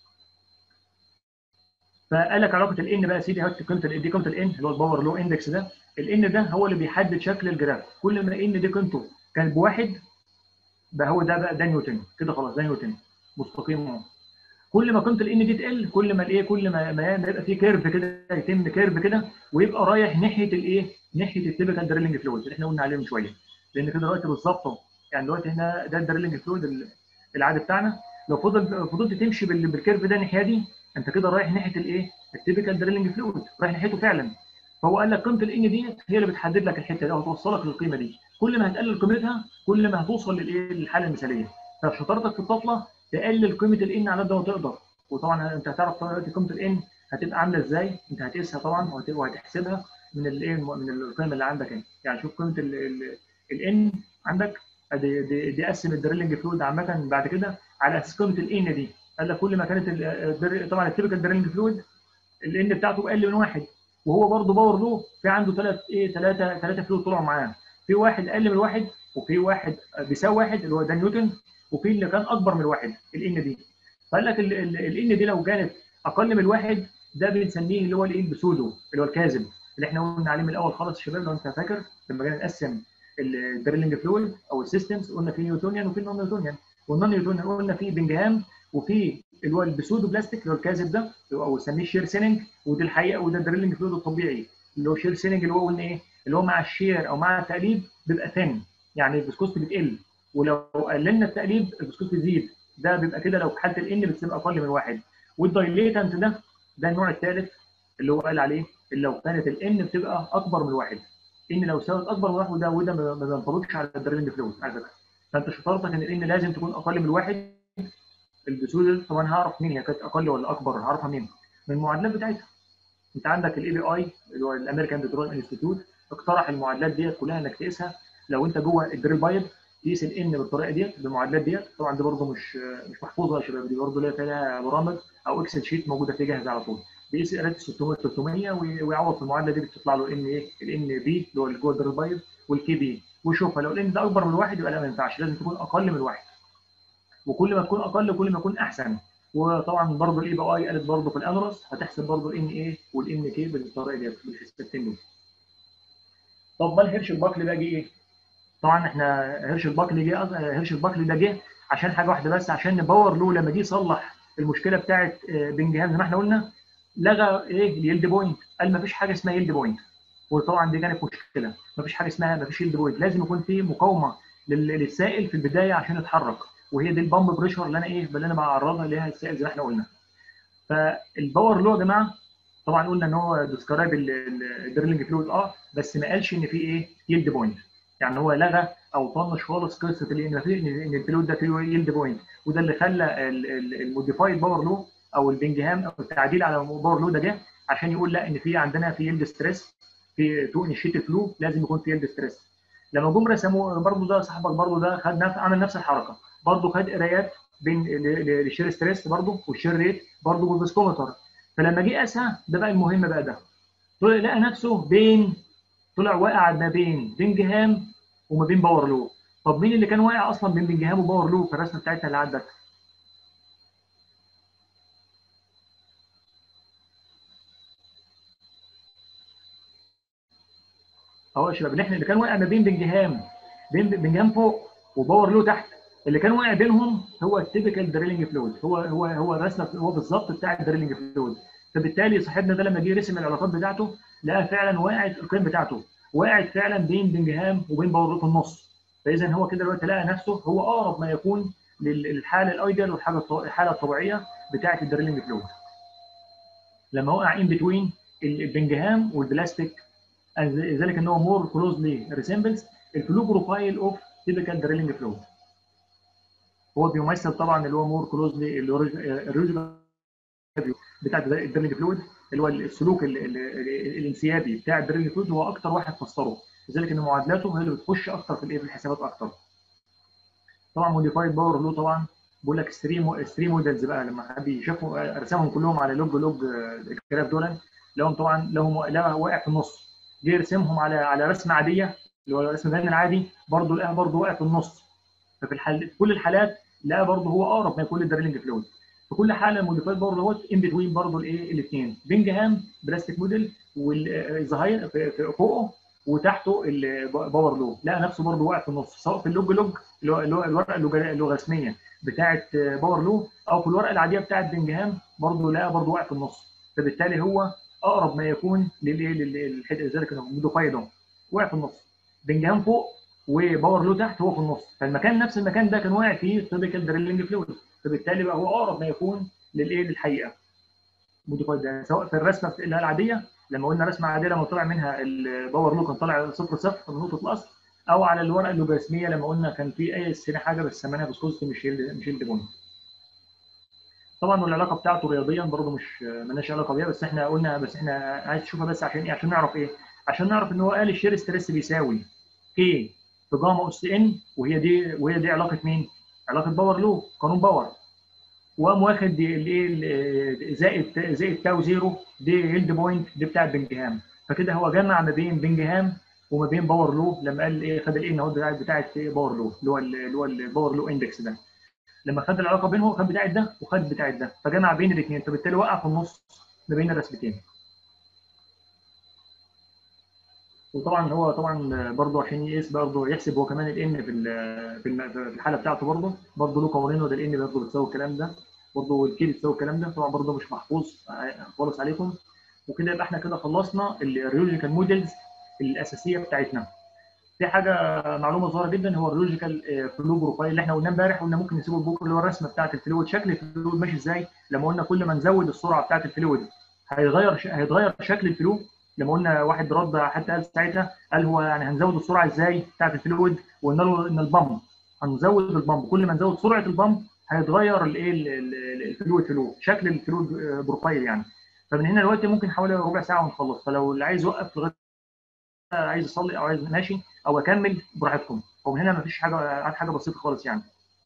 فقال لك علاقه الان بقى يا سيدي هات قيمه ال- دي قيمه الان اللي هو الباور لو اندكس ده الان ده هو اللي بيحدد شكل الجراف كل ما ان دي قيمته كانت بواحد بقى هو ده بقى ده نيوتن كده خلاص ده نيوتن مستقيم اهو كل ما قيمه الان دي تقل كل ما الايه كل ما ما يبقى في كيرف كده يتم كيرف كده ويبقى رايح ناحيه الايه ناحيه التيبيكال دريلنج فلويد اللي احنا قلنا عليه من شويه لان كده دلوقتي بالظبط اهو. يعني دلوقتي هنا ده الدريلنج فلويد العادي بتاعنا لو فضل فضلت تمشي بال- بالكيرف ده الناحيه دي انت كده رايح ناحيه الايه التيبيكال دريلنج فلويد رايح ناحيته فعلا فهو قال لك قيمه الان ديت هي اللي بتحدد لك الحته دي او توصلك للقيمه دي كل ما هتقلل قيمتها كل ما هتوصل للايه للحاله المثاليه فشطارتك في الطفله تقلل قيمه الان على قد ما تقدر وطبعا انت هتعرف دلوقتي قيمه الان هتبقى عامله ازاي انت هتقيسها طبعا وهت- وهتحسبها من الايه من القيمه اللي عندك هنا يعني شوف قيمه الان عندك دي, دي, دي قسم الدريلنج فلويد عامه بعد كده على اساس قيمه الان دي قال لك كل ما كانت ال- الدر- طبعا التيبيكال دريلنج فلويد الان بتاعته اقل من واحد وهو برضه باور لو في عنده ثلاث ايه ثلاثه ثلاثه فلويد طلعوا معاه في واحد اقل من واحد وفي واحد بيساوي واحد اللي هو ده نيوتن وفي اللي كان اكبر من واحد الان دي فقال لك الان دي لو كانت اقل من الواحد ده بنسميه اللي هو الايه البسودو اللي هو الكاذب اللي احنا قلنا عليه من الاول خالص يا شباب لو انت فاكر لما جينا نقسم الدريلنج فلويد او السيستمز قلنا في نيوتونيان وفي نون نيوتونيان والنون نيوتونيان قلنا في بنجهام وفي اللي هو البسودو بلاستيك اللي هو الكاذب ده او بنسميه شير سيننج ودي الحقيقه وده الدريلنج فلويد الطبيعي اللي هو شير سيننج اللي هو قلنا ايه اللي هو مع الشير او مع التقليب بيبقى ثن يعني الفيسكوستي بتقل ولو قللنا التقليب الفيسكوستي تزيد ده بيبقى كده لو في حاله الان بتبقى اقل من واحد والدايليتنت ده ده النوع الثالث اللي هو قال عليه اللي لو كانت الان بتبقى اكبر من واحد ان لو ساوت اكبر من واحد وده وده ما ما بينطبقش على الدريلنج فلويد على فكره فانت شطارتك ان الان لازم تكون اقل من واحد البسود طبعا هعرف مين هي كانت اقل ولا اكبر هعرفها منين من المعادلات بتاعتها انت عندك الاي بي اي اللي هو الامريكان بترول انستيتيوت اقترح المعادلات ديت كلها انك تقيسها لو انت جوه الدريل بايب تقيس الان بالطريقه ديت بالمعادلات ديت طبعا دي برده مش مش محفوظه يا شباب دي برده ليها فيها برامج او اكسل شيت موجوده فيه جاهزه على طول بيقيس قراءه 600 300 وي- ويعوض في المعادله دي بتطلع له ان ايه الان بي اللي هو اللي جوه الدريل بايب والكي بي ويشوفها لو الان ده اكبر من واحد يبقى لا ما ينفعش لازم تكون اقل من واحد وكل ما تكون اقل كل ما يكون احسن وطبعا برضه الاي بي اي قالت برضه في الانرس هتحسب برضه الان ايه والان كي بالطريقه دي بالحسبتين دول طب ما الهيرش الباكلي بقى جه ايه؟ طبعا احنا هيرش الباكلي جه أص- هيرش الباكلي ده جه عشان حاجه واحده بس عشان نباور له لما جه يصلح المشكله بتاعه آه، بنجهام زي ما احنا قلنا لغى ايه اليلد بوينت قال ما فيش حاجه اسمها يلد بوينت وطبعا دي كانت مشكله ما فيش حاجه اسمها ما فيش يلد بوينت لازم يكون في مقاومه لل- للسائل في البدايه عشان يتحرك وهي دي البامب بريشر اللي انا ايه اللي انا بعرضها ليها السائل زي ما احنا قلنا فالباور لو يا جماعه طبعا قلنا ان هو ديسكرايب الدريلنج فلويد اه بس ما قالش ان في ايه يلد بوينت يعني هو لغى او طنش خالص قصه اللي ان في ان الفلويد ده فيه يلد بوينت وده اللي خلى الموديفايد باور لو او البنجهام او التعديل على باور لو ده جه عشان يقول لا ان في عندنا في يلد ستريس في تو انيشيت فلو لازم يكون في يلد ستريس لما جم رسموا برضه ده صاحبك برضه ده خد نفس عمل نفس الحركه برضه خد قرايات بين الشير ستريس برضه والشير ريت برضه والفيسكومتر فلما جه قاسها ده بقى المهم بقى ده طلع لقى نفسه بين طلع واقع ما بين بنجهام وما بين باور لو طب مين اللي كان واقع اصلا بين بنجهام وباور لو في الرسمه بتاعتنا اللي عندك اهو يا شباب اللي احنا اللي كان واقع ما بين بنجهام بين بنجهام فوق وباور لو تحت اللي كان واقع بينهم هو التيبيكال دريلنج فلويد هو هو هو الرسمه هو بالظبط بتاع الدريلنج فلويد فبالتالي صاحبنا ده لما جه رسم العلاقات بتاعته لقى فعلا وقعت القيم بتاعته وقعت فعلا بين بنجهام وبين باور لو في النص فاذا هو كده دلوقتي لقى نفسه هو اقرب ما يكون للحاله الايديال والحاله الحاله الطبيعيه بتاعه الدريلنج فلويد لما وقع ان بتوين البنجهام والبلاستيك ذلك ان هو مور كلوزلي ريسمبلز الفلو بروفايل اوف تيبيكال دريلنج فلويد هو بيمثل طبعا اللي هو مور كلوزلي الريجولار بتاع الدريلنج فلويد اللي هو السلوك ال ال ال الانسيابي بتاع الدريلنج فلويد هو اكتر واحد فسره لذلك ان معادلاته هي اللي بتخش اكتر في الايه في الحسابات اكتر طبعا موديفايد باور لو طبعا بقول لك 3 3 موديلز بقى لما حد شافوا رسمهم كلهم على لوج لوج الجراف دول لهم طبعا لهم لا واقع في النص جه يرسمهم على على رسمه عاديه اللي هو الرسم البياني العادي برضه لقاها برضه واقع في النص ففي الحل في كل الحالات لقى برضه هو اقرب ما يكون للدريلنج فلويد في كل حاله الموديفايد باور دوت ان بتوين برضه الايه الاثنين بنجهام بلاستيك موديل والظهير فوقه وتحته الباور لو لقى نفسه برضه واقع في النص سواء في اللوج لوج اللي هو اللي هو الورقه اللوغاريتميه بتاعه باور لو او في الورقه العاديه بتاعه بنجهام برضه لقى برضه واقع في النص فبالتالي هو اقرب ما يكون للايه للحته لذلك موديفايد اهو واقع في النص بنجهام فوق وباور لو تحت هو في النص فالمكان نفس المكان ده كان واقع فيه تيبيكال دريلنج فلويد فبالتالي بقى هو اقرب ما يكون للايه للحقيقه موديفايد ده سواء في الرسمه اللي هي العاديه لما قلنا رسمه عاديه لما طلع منها الباور لو كان طالع 0 0 من نقطه الاصل او على الورقه اللوغاريتميه لما قلنا كان في اي سنه حاجه بس سميناها فيسكوزتي مش مش الدبون طبعا والعلاقه بتاعته رياضيا برضه مش مالناش علاقه بيها بس احنا قلنا بس احنا عايز تشوفها بس عشان ايه عشان نعرف ايه عشان نعرف ان هو قال الشير ستريس بيساوي كي في جاما اس ان وهي دي وهي دي علاقه مين؟ علاقه باور لو قانون باور وقام واخد الايه زائد زائد تاو زيرو دي يلد بوينت دي بتاع بنجهام فكده هو جمع ما بين بنجهام وما بين باور لو لما قال ايه خد الايه النهارده بتاعت بتاعت باور لو اللي هو اللي هو الباور لو اندكس ده لما خد العلاقه بينهم خد بتاعت ده وخد بتاعت ده فجمع بين الاثنين فبالتالي وقع في النص ما بين الرسمتين وطبعا هو طبعا برضه عشان يقيس برضه يحسب هو كمان الان في في الحاله بتاعته برضه برضه له قوانين وده الان برضه بتساوي الكلام ده برضه الكي بتساوي الكلام ده طبعا برضه مش محفوظ خالص عليكم وكده يبقى احنا كده خلصنا الريولوجيكال موديلز الاساسيه بتاعتنا في حاجه معلومه صغيره جدا هو الريولوجيكال فلو بروفايل اللي احنا قلناه امبارح قلنا ممكن نسيبه لبكره اللي هو الرسمه بتاعت الفلويد شكل الفلويد ماشي ازاي لما قلنا كل ما نزود السرعه بتاعت الفلويد هيتغير ش... هيتغير شكل الفلو لما قلنا واحد رد حتى قال ساعتها قال هو يعني هنزود السرعه ازاي بتاعت الفلويد وقلنا له ان البامب هنزود البامب كل ما نزود سرعه البامب هيتغير الايه الفلويد فلو شكل الفلويد بروفايل يعني فمن هنا دلوقتي ممكن حوالي ربع ساعه ونخلص فلو اللي عايز يوقف لغايه عايز يصلي او عايز ماشي او اكمل براحتكم ومن هنا مفيش حاجه حاجه بسيطه خالص يعني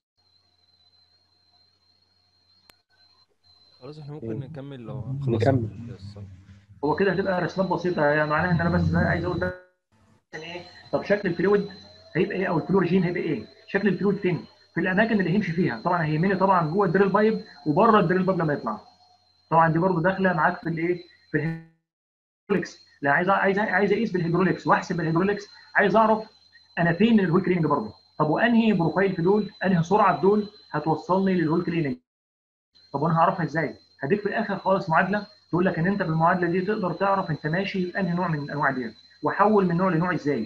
خلاص احنا ممكن نكمل لو خلاص نكمل. هو كده هتبقى رسمات بسيطه يعني معناها ان انا بس عايز اقول بس ايه طب شكل الفلويد هيبقى ايه او الفلو ريجيم هيبقى ايه؟ شكل الفلويد فين؟ في الاماكن اللي هيمشي فيها طبعا هيهمني طبعا جوه الدريل بايب وبره الدريل بايب لما يطلع طبعا دي برضه داخله معاك في الايه؟ في الهيدروليكس لا عايز عايز عايز اقيس بالهيدروليكس واحسب بالهيدروليكس عايز اعرف انا فين الهول كليننج برضه طب وانهي بروفايل في دول انهي سرعه في دول هتوصلني للهول كليننج طب وانا هعرفها ازاي؟ هديك في الاخر خالص معادله تقول لك ان انت بالمعادله دي تقدر تعرف انت ماشي بانهي نوع من الانواع دي وحول من نوع لنوع ازاي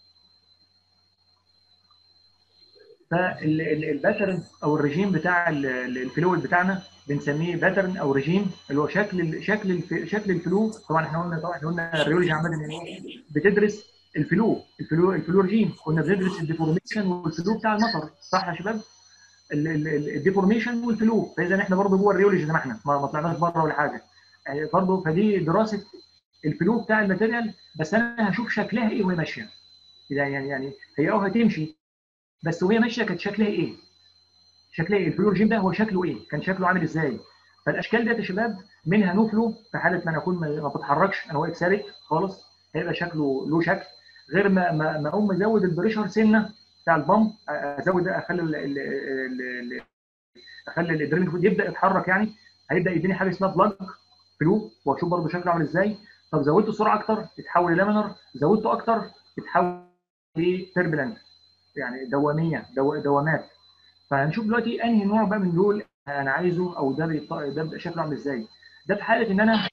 فالباترن او الرجيم بتاع الفلويد بتاعنا بنسميه باترن او رجيم اللي هو شكل شكل الف- شكل الفلو طبعا احنا قلنا طبعا احنا قلنا الريولوجي عامه ان إيه؟ بتدرس الفلو الفلو الفلو رجيم كنا بندرس الديفورميشن والفلو بتاع المطر صح يا شباب؟ ال- ال- ال- الديفورميشن والفلو فاذا احنا برضه جوه الريولوجي زي ما احنا ما ما طلعناش بره ولا حاجه يعني برضه فدي دراسه الفلو بتاع الماتيريال بس انا هشوف شكلها ايه وهي ماشيه يعني يعني يعني هي اه هتمشي بس وهي ماشيه كانت شكلها ايه؟ شكلها ايه؟ الفلو رجيم ده هو شكله ايه؟ كان شكله عامل ازاي؟ فالاشكال ديت يا شباب منها نو فلو في حاله ما انا اكون ما ما بتحركش انا واقف ثابت خالص هيبقى شكله له شكل غير ما ما ما اقوم ازود البريشر سنه بتاع البامب ازود اخلي ال ال ال اخلي الادرينالين فود يبدا يتحرك يعني هيبدا يديني حاجه اسمها بلاج فلو واشوف برده شكله عامل ازاي طب زودت السرعه اكتر يتحول للامينر زودته اكتر يتحول لتربلنت يعني دواميه دو دوامات فهنشوف دلوقتي انهي نوع بقى من دول انا عايزه او ده بيط- ده بيبقى شكله عامل ازاي ده في حاله ان انا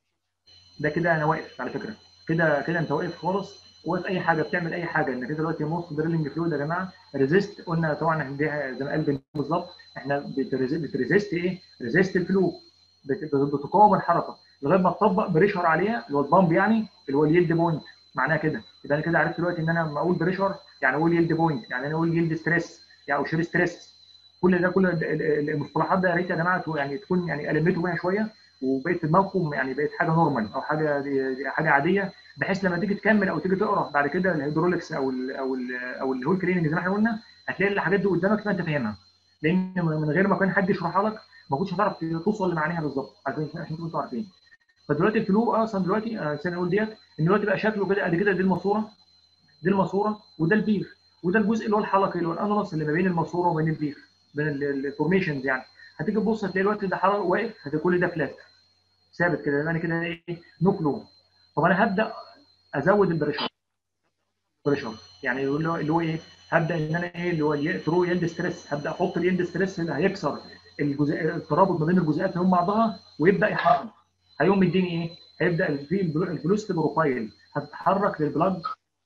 ده كده انا واقف على فكره كده كده انت واقف خالص واقف اي حاجه بتعمل اي حاجه انك كده دلوقتي موست دريلنج فلويد يا جماعه ريزيست قلنا طبعا احنا دي زي ما قال بن بالظبط احنا بتريزيست, بتريزيست ايه؟ ريزيست الفلو بت- بتقاوم الحركه لغايه ما تطبق بريشر عليها اللي هو البامب يعني اللي هو اليلد بوينت معناها كده يبقى انا كده عرفت دلوقتي ان انا لما اقول بريشر يعني اقول يلد بوينت يعني انا اقول يلد ستريس يعني او شير ستريس كل ده كل ال- ال- المصطلحات ده يا ريت يا جماعه تو- يعني تكون يعني المتوا بيها شويه وبقت في دماغكم يعني بقت حاجه نورمال او حاجه دي- دي حاجه عاديه بحيث لما تيجي تكمل او تيجي تقرا بعد كده الهيدروليكس او ال او ال او الهول كليننج زي ما احنا قلنا هتلاقي الحاجات دي قدامك تبقى انت فاهمها لان من غير ما كان حد يشرحها لك ما كنتش هتعرف توصل لمعانيها بالظبط عشان عشان تكونوا عارفين فدلوقتي الفلو اصلا دلوقتي آه، عشان نقول ديت ان دلوقتي بقى شكله كده قد كده دي الماسوره دي الماسوره وده البير وده الجزء اللي هو الحلقي اللي هو الانلس اللي ما بين الماسوره وبين البير بين الفورميشنز يعني هتيجي تبص هتلاقي الوقت ده حلقه واقف هتلاقي كل ده فلات ثابت كده يبقى انا كده ايه نو فلو طب انا هبدا ازود البريشر بريشر يعني اللي هو اللي هو ايه هبدا ان انا ايه اللي هو ثرو يلد ستريس هبدا احط اليلد ستريس اللي هيكسر الجزء الترابط ما بين الجزيئات اللي هم بعضها ويبدا يحرك هيقوم مديني ايه؟ هيبدا في الفلوسيتي بروفايل هتتحرك للبلاج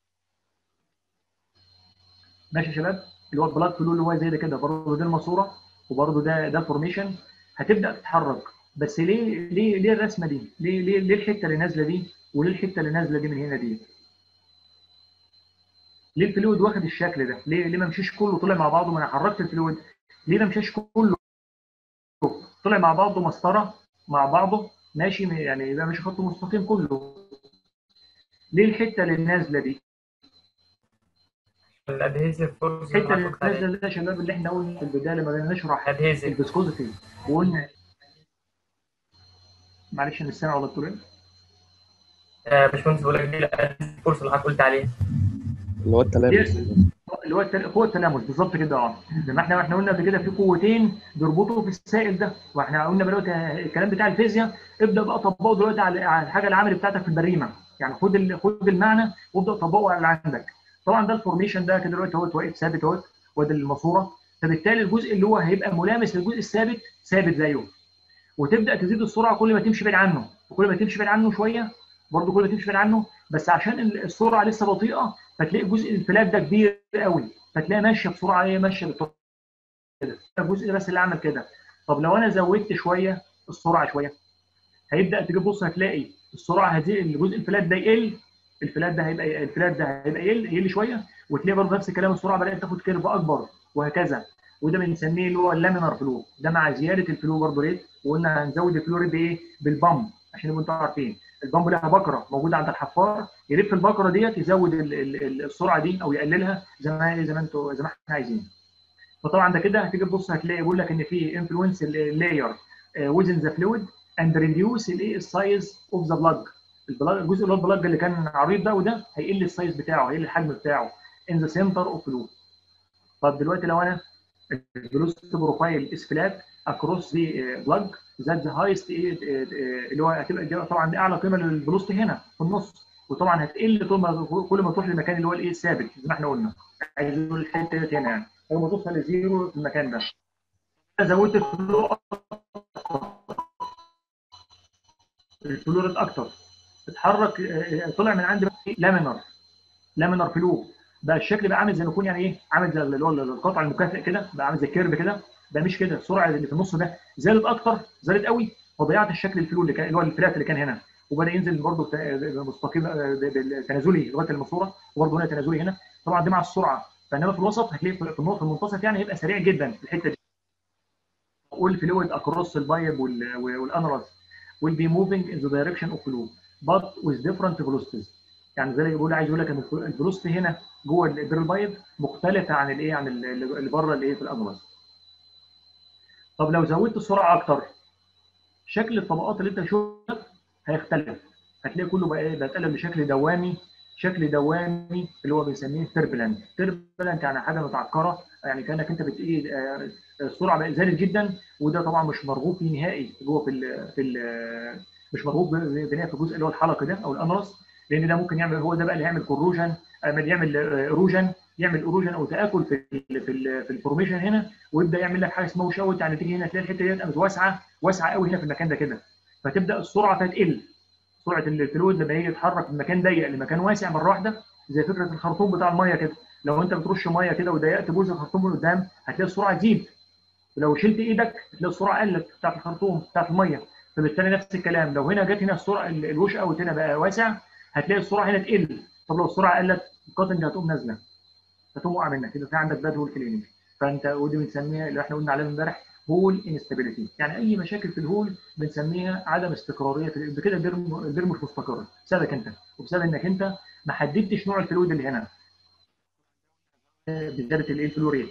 ماشي يا شباب اللي هو البلاج فلو اللي هو زي ده كده برضه دي الماسوره وبرضه ده ده فورميشن هتبدا تتحرك بس ليه ليه ليه الرسمه دي؟ ليه ليه ليه الحته اللي نازله دي وليه الحته اللي نازله دي من هنا دي؟ ليه الفلويد واخد الشكل ده؟ ليه ليه ما مشيش كله طلع مع بعضه ما انا حركت الفلويد ليه ما مشيش كله طلع مع بعضه مسطره مع بعضه ماشي يعني يبقى ماشي خط مستقيم كله ليه الحته اللي نازله دي؟ الادهيزيف فورس الحته اللي نازله دي يا شباب اللي احنا قلنا في البدايه لما بدأنا نشرح ادهيزيف الفيسكوزيتي وقلنا معلش انا السامع ولا الطول آه، باشمهندس بقول لك دي الادهيزيف فورس اللي حضرتك قلت عليه اللي هو التلامس اللي هو التل... هو التلامس بالظبط كده اه لما احنا احنا قلنا قبل كده في قوتين بيربطوا في السائل ده واحنا قلنا دلوقتي الكلام بتاع الفيزياء ابدا بقى طبقه دلوقتي على على الحاجه العملي بتاعتك في البريمه يعني خد ال... خد المعنى وابدا طبقه على اللي عندك طبعا ده الفورميشن ده كده دلوقتي هو واقف ثابت اهوت وادي الماسوره فبالتالي الجزء اللي هو هيبقى ملامس للجزء الثابت ثابت زيه وتبدا تزيد السرعه كل ما تمشي بعيد عنه وكل ما تمشي بعيد عنه شويه برضه كل ما تمشي بعيد عنه بس عشان السرعه لسه بطيئه فتلاقي جزء الانفلات ده كبير قوي فتلاقي ماشيه بسرعه ايه ماشيه بالطريقه كده الجزء ده بس اللي عمل كده طب لو انا زودت شويه السرعه شويه هيبدا تيجي تبص هتلاقي السرعه هتزيد الجزء الفلات ده يقل الفلات ده هيبقى الفلات ده هيبقى يقل يقل شويه وتلاقي برضه نفس الكلام السرعه بدات تاخد كيرف اكبر وهكذا وده بنسميه اللي هو اللامينار فلو ده مع زياده الفلو برضه ريت وقلنا هنزود الفلو ريت بايه؟ بالبامب عشان نبقوا انتوا عارفين البامب لها بكره موجوده عند الحفار يلف البكره ديت يزود ال ال السرعه دي او يقللها زي ما زي ما انتوا زي ما احنا عايزين فطبعا ده كده هتيجي تبص هتلاقي بيقول لك ان في انفلونس لاير within ذا فلويد اند ريديوس الايه السايز اوف ذا بلاج الجزء اللي هو البلاج اللي كان عريض ده وده هيقل السايز بتاعه هيقل الحجم بتاعه ان ذا سنتر اوف فلو طب دلوقتي لو انا الفيلوسيتي بروفايل از فلات اكروس ذا بلاج ذات ذا هايست اللي هو هتبقى طبعا دي اعلى قيمه للفيلوسيتي هنا في النص وطبعا هتقل طول ما كل ما تروح للمكان اللي هو الايه الثابت زي ما احنا قلنا عايز نقول الحته ديت هنا يعني اول ما توصل لزيرو في المكان ده زودت الفلو الفلو ريت اكتر اتحرك طلع من عند لامينر لامينر فلو بقى الشكل بقى عامل زي ما يكون يعني ايه عامل زي اللي هو القطع المكافئ كده بقى عامل زي كيرف كده ده مش كده السرعه اللي في النص ده زادت اكتر زادت قوي فضيعت الشكل الفلو اللي كان اللي هو الفلات اللي كان هنا وبدا ينزل برضه مستقيم تنازلي لغايه الماسوره وبرضه هنا تنازلي هنا طبعا دي مع السرعه فانما في الوسط هتلاقي في النقطه المنتصف يعني هيبقى سريع جدا في الحته دي والفلويد اكروس البايب والانرس will be moving in the direction of flow but with different velocities يعني زي اللي بيقول عايز يقول لك ان الفيلوسيتي هنا جوه البيرل بايب مختلفه عن الايه عن اللي بره الايه في الانرس طب لو زودت السرعه اكتر شكل الطبقات اللي انت شفتها هيختلف هتلاقي كله بقى ايه بيتقلب بشكل دوامي شكل دوامي اللي هو بنسميه تربلنت تربلنت يعني حاجه متعكره يعني كانك انت بت ايه السرعه بقت زادت جدا وده طبعا مش مرغوب فيه نهائي جوه في ال في ال مش مرغوب بنهائي في الجزء اللي هو الحلقه ده او الانرس لان ده ممكن يعمل هو ده بقى اللي يعمل كوروجن يعمل اروجن يعمل اروجن او تاكل في ال في ال في الفورميشن هنا ويبدا يعمل لك حاجه اسمها شوت يعني تيجي هنا تلاقي الحته ديت قامت واسعه واسعه قوي هنا في المكان ده كده فتبدا السرعه فتقل سرعه الفلويد لما يجي يتحرك من مكان ضيق لمكان واسع مره واحده زي فكره الخرطوم بتاع الميه كده لو انت بترش ميه كده وضيقت جزء الخرطوم من قدام هتلاقي السرعه تزيد ولو شلت ايدك هتلاقي السرعه قلت بتاعت الخرطوم بتاعت الميه فبالتالي نفس الكلام لو هنا جت هنا السرعه الوش اوت هنا بقى واسع هتلاقي السرعه هنا تقل طب لو السرعه قلت الكاتنج هتقوم نازله هتقوم واقعه منك كده في عندك باد هول كليننج فانت ودي بنسميها اللي احنا قلنا عليها امبارح هول انستابيليتي يعني اي مشاكل في الهول بنسميها عدم استقراريه في كده البرم البرم مش مستقر بسببك انت وبسبب انك انت ما حددتش نوع الفلويد اللي هنا بزياده الايه الفلوريت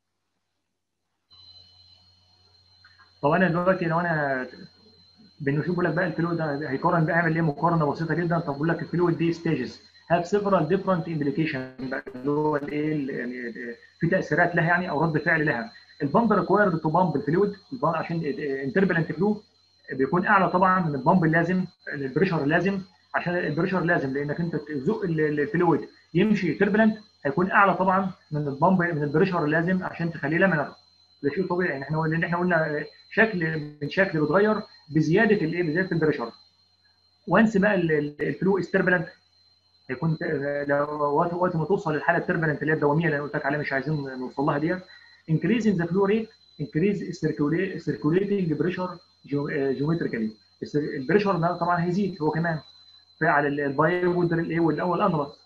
طب انا دلوقتي لو انا بنشوف بقول لك بقى الفلويد ده هيقارن بقى اعمل ايه مقارنه بسيطه جدا طب بقول لك الفلويد دي ستيجز have several different implications اللي هو الايه ال- يعني في تاثيرات لها يعني او رد فعل لها البامب ريكوايرد تو بامب الفلويد عشان انتربلنت فلو بيكون اعلى طبعا من البامب اللازم البريشر اللازم عشان البريشر لازم لانك انت تزق ال- ال- الفلويد يمشي تربلنت هيكون اعلى طبعا من البامب من البريشر اللازم عشان تخليه لامينر ده شيء طبيعي يعني احنا لان احنا قلنا شكل من شكل بيتغير بزياده الايه بزياده البريشر وانس بقى ال- ال- الفلو استربلنت هيكون ت- لو وقت وقت ما توصل للحاله التربلنت اللي هي الدواميه اللي انا قلت لك عليها مش عايزين نوصل لها ديت increase in the flow rate increase circulate- circulating pressure geo- geometrically الس- البريشر ده طبعا هيزيد هو كمان على البايو والايه والاول انرس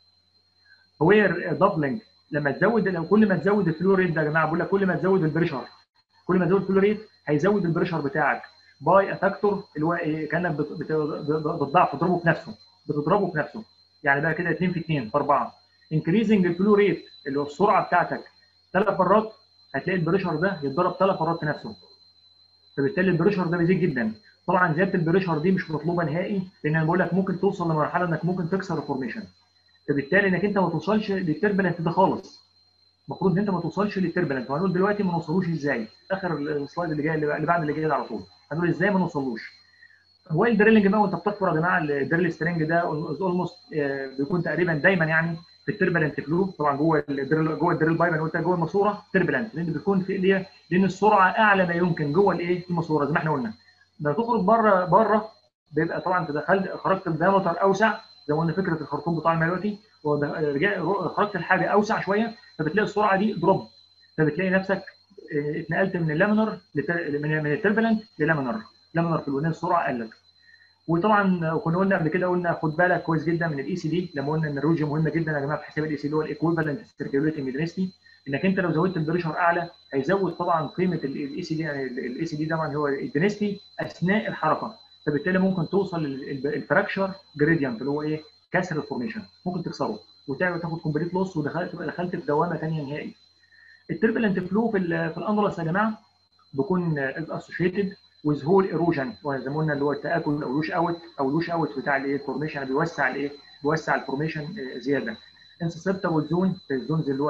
وير دبلنج لما تزود لو كل ما تزود الفلو ريت ده يا جماعه بقول لك كل ما تزود البريشر كل ما تزود الفلو ريت هيزود البريشر بتاعك باي افاكتور اللي هو ايه كانك بت- بت- بت- بتضاعف بتضربه في نفسه بتضربه في نفسه يعني بقى كده 2 في 2 في 4 انكريزنج الفلو ريت اللي هو السرعه بتاعتك ثلاث مرات هتلاقي البريشر ده يتضرب ثلاث مرات في نفسه فبالتالي البريشر ده بيزيد جدا طبعا زياده البريشر دي مش مطلوبه نهائي لان انا بقول لك ممكن توصل لمرحله انك ممكن تكسر الفورميشن فبالتالي انك انت ما توصلش للتربلنت ده خالص المفروض ان انت ما توصلش للتربلنت وهنقول دلوقتي ما نوصلوش ازاي اخر السلايد اللي جاي اللي بعد اللي جاي ده على طول هنقول ازاي ما نوصلوش هو الدريلنج بقى وانت بتحفر يا جماعه الدريل سترينج ده اولموست بيكون تقريبا دايما يعني في التربلنت فلو طبعا جوه الدريل جوه الدريل بايب انا قلت جوه الماسوره تربلنت لان بيكون في ليه لان السرعه اعلى ما يمكن جوه الايه الماسوره زي ما احنا قلنا لما تخرج بره بره بيبقى طبعا انت دخلت خرجت الدايمتر اوسع زي ما قلنا فكره الخرطوم بتاع دلوقتي خرجت الحاجه اوسع شويه فبتلاقي السرعه دي دروب فبتلاقي نفسك اه، اتنقلت من اللامينر لتر- من من التربلنت للامينر لامينر في الودان السرعه قلت وطبعا كنا قلنا قبل كده قلنا خد بالك كويس جدا من الاي سي دي لما قلنا ان الروجي مهمه جدا يا جماعه في حساب الاي سي اللي هو الايكويفالنت سيركيوليتنج دنسيتي انك انت لو زودت البريشر اعلى هيزود طبعا قيمه الاي سي دي يعني الاي سي دي طبعا هو الدنسيتي اثناء الحركه فبالتالي ممكن توصل للفراكشر جريدينت اللي هو ايه كسر الفورميشن ممكن تكسره وتعمل تاخد كومبليت لوس ودخلت تبقى دخلت في دوامه ثانيه نهائي التربلنت فلو في ال في الاندلس يا جماعه بيكون اسوشيتد ويز هول ايروجن زي ما قلنا اللي هو التاكل او لوش اوت او لوش اوت بتاع الايه الفورميشن بيوسع الايه بيوسع الفورميشن زياده انسسبتبل زون الزونز اللي هو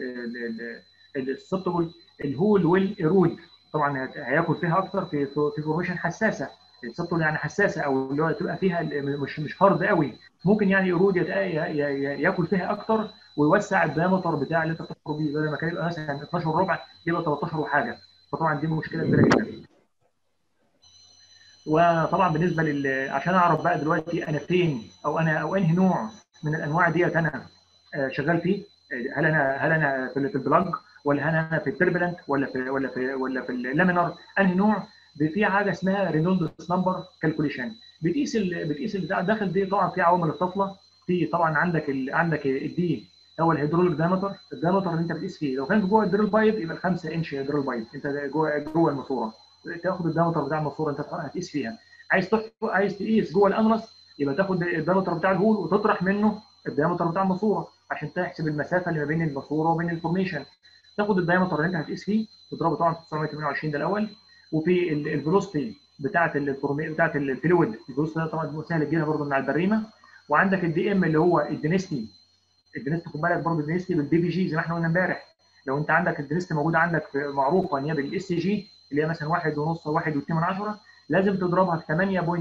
السبتبل الهول ويل ايرود طبعا هياكل فيها اكتر في في فورميشن حساسه السبتبل يعني حساسه او اللي هو تبقى فيها مش مش هارد قوي ممكن يعني يرود ياكل فيها اكتر ويوسع الدايمتر بتاع اللي انت بتحفر بيه بدل ما كان يبقى مثلا 12 ربع يبقى 13 وحاجه فطبعا دي مشكله كبيره جدا وطبعا بالنسبه لل عشان اعرف بقى دلوقتي انا فين او انا او انهي نوع من الانواع ديت انا شغال فيه هل انا هل انا في البلاج ولا هل انا في التربلنت ولا في ولا في ولا في اللامينر انهي نوع في حاجه اسمها رينولدس نمبر كالكوليشن بتقيس ال... بتقيس البتاع داخل دي طبعا في عوامل الطفله في طبعا عندك ال... عندك الدي هو الهيدروليك دايمتر الدايمتر اللي انت بتقيس فيه لو كان جوه الدريل بايب يبقى 5 انش دريل بايب انت جوه جوه الماسوره تاخد الدايمتر بتاع الماسوره انت هتقيس فيها عايز تحفر عايز تقيس جوه الانرس يبقى تاخد الدايمتر بتاع الهول وتطرح منه الدايمتر بتاع الماسوره عشان تحسب المسافه اللي ما بين الماسوره وبين الفورميشن تاخد الدايمتر اللي انت هتقيس فيه تضربه طبعا في 928 ده الاول وفي الفيلوسيتي بتاعه بتاعه الفلويد الفيلوسيتي طبعا سهل تجيبها برضه من على البريمه وعندك الدي ام اللي هو الدنستي الدنستي خد بالك برضه الدنستي بالبي بي جي زي ما احنا قلنا امبارح لو انت عندك الدنستي موجوده عندك معروفه ان هي بالاس سي جي اللي هي مثلا 1 ونص 1 و2 من 10 لازم تضربها في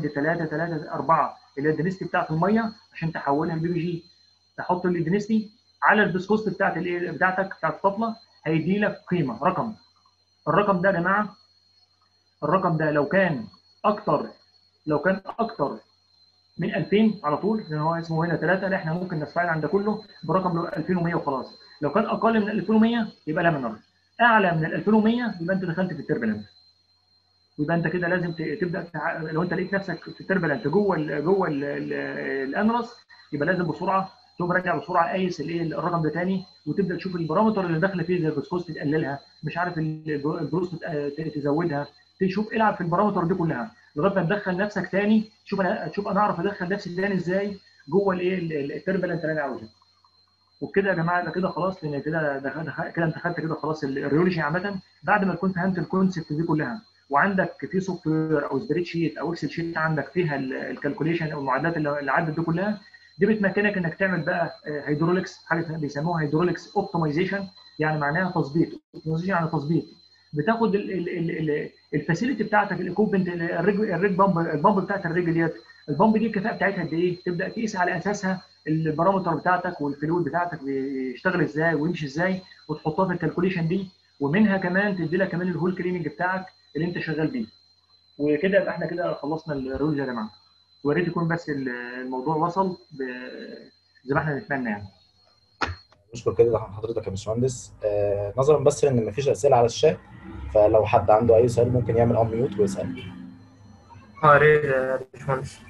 8.334 اللي هي الدنستي بتاعت الميه عشان تحولها لبي بي جي تحط الدنستي على الفيسكوست بتاعت الايه بتاعتك بتاعت الطفله هيدي لك قيمه رقم الرقم ده يا جماعه الرقم ده لو كان اكتر لو كان اكتر من 2000 على طول لان هو اسمه هنا 3 لا احنا ممكن نستعين عند كله برقم 2100 وخلاص لو كان اقل من 2100 يبقى لامينر اعلى من 2100 يبقى انت دخلت في التربلنت يبقى انت كده لازم تبدا تع... لو انت لقيت نفسك في التربلنت جوه ال جوه ال الانرس يبقى لازم بسرعه تقوم راجع بسرعه قايس الايه الرقم ده تاني وتبدا تشوف البارامتر اللي داخله فيه زي الفيسكوز تقللها مش عارف البروس تزودها تشوف العب في البارامتر دي كلها لغايه ما تدخل نفسك تاني شوف انا شوف انا اعرف ادخل نفسي تاني ازاي جوه الايه التربلنت اللي انا عاوزها وبكده يا جماعه ده كده خلاص لان كده كده انت خدت كده خلاص الريولوجي عامه بعد ما تكون فهمت الكونسبت دي كلها وعندك في سوفت وير او سبريد شيت او اكسل شيت عندك فيها الكالكوليشن او المعادلات اللي عدت دي كلها دي بتمكنك انك تعمل بقى هيدروليكس حاجه بيسموها هيدروليكس اوبتمايزيشن يعني معناها تظبيط اوبتمايزيشن يعني تظبيط بتاخد الفاسيلتي بتاعتك الاكوبمنت الريج الريج بامب البامب بتاعت الريج ديت البامب دي الكفاءه بتاعتها قد ايه؟ تبدا تقيس على اساسها البارامتر بتاعتك والفلويد بتاعتك بيشتغل ازاي ويمشي ازاي وتحطها في الكالكوليشن دي ومنها كمان تدي لك كمان الهول كليننج بتاعك اللي انت شغال بيه وكده يبقى احنا كده خلصنا الرول يا جماعه ويا ريت يكون بس الموضوع وصل زي ما احنا نتمنى يعني نشكر كده حضرتك يا باشمهندس آه نظرا بس ان مفيش اسئله على الشات فلو حد عنده اي سؤال ممكن يعمل ان ميوت ويسال اه يا ريت يا باشمهندس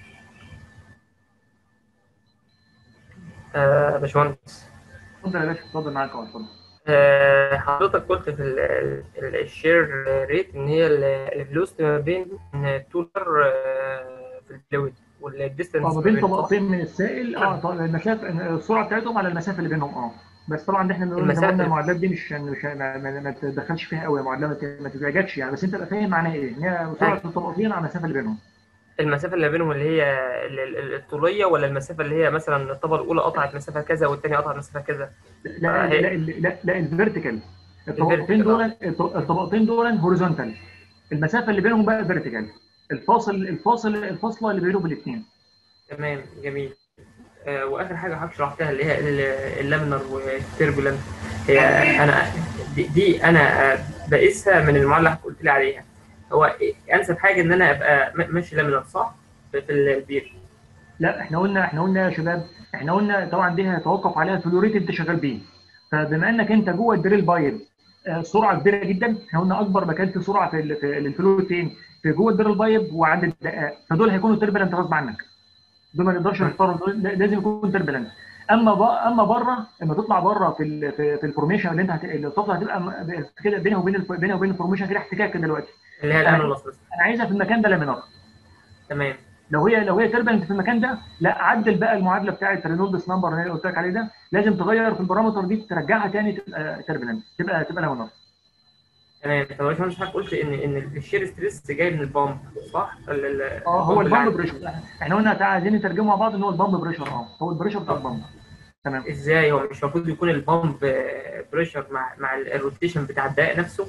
آه باشمهندس اتفضل يا باشا اتفضل معاك اهو اتفضل آه حضرتك قلت في الشير ريت ان هي الفلوس ما بين تولر في الفلويد والديستنس اه ما بين طبقتين من السائل اه المسافه السرعه بتاعتهم على المسافه اللي بينهم اه بس طبعا احنا بنقول ان المعادلات دي مش مش ما, ما تدخلش فيها قوي معادلات ما تزعجكش يعني بس انت تبقى فاهم معناها ايه ان هي سرعه الطبقتين على المسافه اللي بينهم المسافه اللي بينهم اللي هي الطوليه ولا المسافه اللي هي مثلا الطبقه الاولى قطعت مسافه كذا والثانيه قطعت مسافه كذا لا لا لا لا الفيرتيكال الطبقتين دول الطبقتين دول هوريزونتال المسافه اللي بينهم بقى فيرتيكال الفاصل الفاصل الفاصله اللي بينهم الاثنين تمام جميل آه واخر حاجه حضرتك شرحتها اللي هي اللامينر والتربولنت هي انا دي, دي انا بقيسها من المعادله اللي قلت لي عليها هو انسب حاجه ان انا ابقى ماشي لامينر صح في البير لا احنا قلنا احنا قلنا يا شباب احنا قلنا طبعا دي هيتوقف عليها الفلوريت انت شغال بيه فبما انك انت جوه الدريل بايب آه سرعه كبيره جدا احنا قلنا اكبر مكان فيه سرعه في, في الفلوريت فين؟ في جوه الدريل بايب وعند الدقائق فدول هيكونوا تربلنت غصب عنك دول ما نقدرش نختار لازم يكون تربلنت اما ب... اما بره لما تطلع بره في ال... في, في الفورميشن اللي انت هت... الطفله هتبقى كده بينها وبين الف... بينها وبين الفورميشن كده احتكاك كده دلوقتي اللي هي الامن الاصلي انا عايزها في المكان ده لامينار تمام لو هي لو هي تربلنت في المكان ده لا عدل بقى المعادله بتاعه رينولدس نمبر اللي قلت لك عليه ده لازم تغير في البارامتر دي ترجعها تاني تبقى تربلنت تبقى تبقى لامينار تمام طب يا باشمهندس حضرتك قلت ان ان الشير ستريس جاي من البامب صح؟ اه هو البامب بريشر احنا قلنا عايزين نترجمه مع بعض ان هو البامب بريشر اه هو البريشر بتاع البامب تمام ازاي هو مش المفروض يكون البامب بريشر مع مع الروتيشن بتاع الدقائق نفسه؟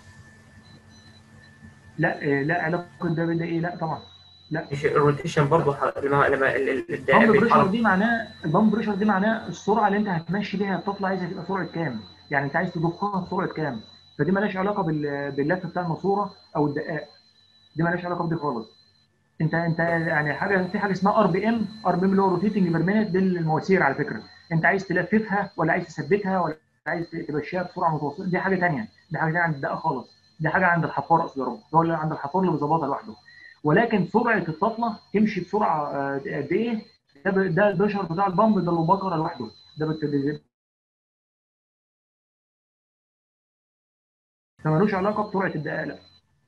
لا لا علاقه ده بده ايه لا طبعا لا مش الروتيشن برضه لما لما الدقائق البامب بريشر دي معناه البامب بريشر دي معناه السرعه اللي انت هتمشي بيها الطفله عايزها تبقى سرعه كام؟ يعني انت عايز تضخها بسرعه كام؟ فدي مالهاش علاقه باللف بتاع الماسوره او الدقائق دي مالهاش علاقه بدي خالص انت انت يعني حاجه في حاجه اسمها ار بي ام ار بي ام اللي هو روتيتنج بير مينيت دي المواسير على فكره انت عايز تلففها ولا عايز تثبتها ولا عايز تمشيها بسرعه متوسطه دي حاجه ثانيه دي حاجه ثانيه عند الدقه خالص دي حاجه عند الحفار اقصد يا رب هو اللي عند الحفار اللي بيظبطها لوحده ولكن سرعه الطفله تمشي بسرعه قد ايه ده ده البشر بتاع البامب ده اللي بقره لوحده ده فمالوش علاقه بسرعه الدقائق لا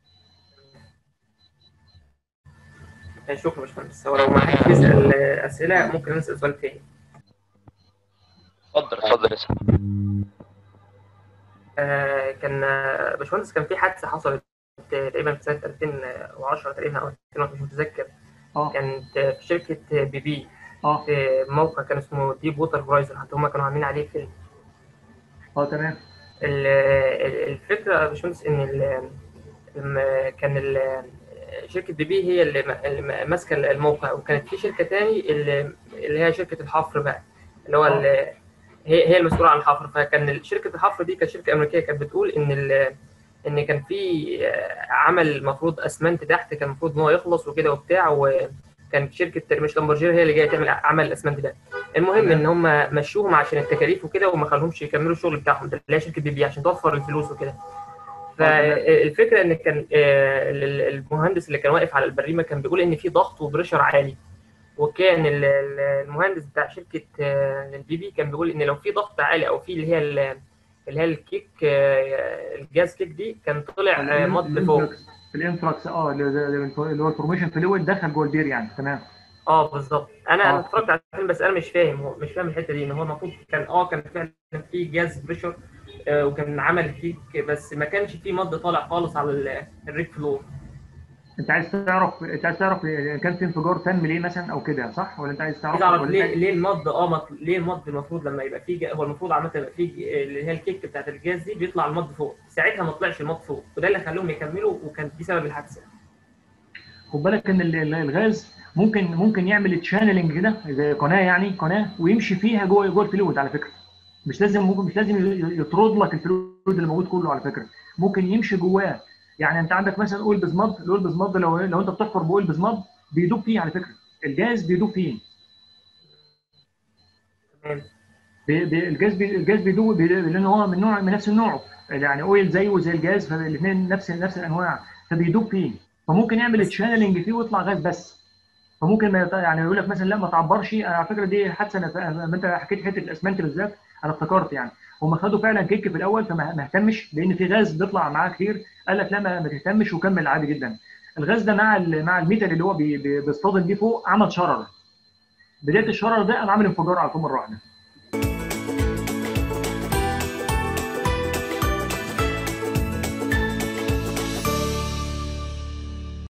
شكرا يا باشمهندس هو لو معاك تسال اسئله ممكن نسال سؤال تاني اتفضل اتفضل اسال آه كان باشمهندس كان في حادثه حصلت تقريبا في سنه 2010 تقريبا او 2000 مش متذكر اه كانت في شركه بي بي اه في موقع كان اسمه ديب ووتر هورايزن حتى هم كانوا عاملين عليه فيلم اه تمام الفكره يا باشمهندس ان كان شركه بي بي هي اللي ماسكه الموقع وكانت في شركه تاني اللي هي شركه الحفر بقى اللي هو اللي هي هي المسؤوله عن الحفر فكان شركه الحفر دي كانت شركه امريكيه كانت بتقول ان ان كان في عمل المفروض اسمنت تحت كان المفروض ان هو يخلص وكده وبتاع وكانت شركه مش لامبرجير هي اللي جايه تعمل عمل الاسمنت ده المهم ان هم مشوهم عشان التكاليف وكده وما خلوهمش يكملوا الشغل بتاعهم ده اللي هي شركه بي بي عشان توفر الفلوس وكده فالفكره ان كان المهندس اللي كان واقف على البريمه كان بيقول ان في ضغط وبريشر عالي وكان المهندس بتاع شركه البي بي كان بيقول ان لو في ضغط عالي او في اللي هي اللي هي الكيك الجاز كيك دي كان طلع مض لفوق في الانفراكس اه اللي هو الفورميشن فلويد دخل جوه البير يعني تمام اه بالظبط انا انا اتفرجت على الفيلم بس انا مش فاهم هو مش فاهم الحته دي ان هو المفروض كان اه كان فعلا في جاز بريشر آه وكان عمل كيك بس ما كانش في مض طالع خالص على الريك فلور انت عايز تعرف انت عايز تعرف إن كان في انفجار تم ليه مثلا او كده صح ولا انت عايز تعرف عايز اعرف ولا ليه أنت- ليه المض اه مط... ليه المض المفروض لما يبقى فيه جا... هو المفروض عامه يبقى فيه ج- اللي هي الكيك بتاعت الجاز دي بيطلع المض فوق ساعتها ما طلعش المض فوق وده اللي خلاهم يكملوا وكان دي سبب الحادثه خد بالك ان ال- ال- الغاز ممكن ممكن يعمل تشانلنج كده زي قناه يعني قناه ويمشي فيها جوه جوه الفلويد على فكره مش لازم ممكن مش لازم ي- يطرد لك الفلويد اللي موجود كله على فكره ممكن يمشي جواه يعني انت عندك مثلا اول بزمض الاول بزمض لو لو انت بتحفر باول بزمض بيدوب فيه على فكره الجاز بيدوب فيه تمام بي- بي- الجاز بي الجاز بيدوب بي- لان هو من نوع من نفس النوع يعني اويل زيه زي الجاز فالاثنين نفس نفس الانواع فبيدوب فيه فممكن يعمل تشانلنج فيه ويطلع غاز بس فممكن ما يط- يعني يقول لك مثلا لا ما تعبرش انا على فكره دي حادثه انا ف- لما انت حكيت حته الاسمنت بالذات انا افتكرت يعني هم خدوا فعلا كيك في الاول فما ما اهتمش لان في غاز بيطلع معاه كتير قال لك لا ما, ما تهتمش وكمل عادي جدا الغاز ده مع ال- مع الميتال اللي هو بي- بي- بيصطدم بيه فوق عمل شرر بدايه الشرر ده قام عامل انفجار على طول مره واحده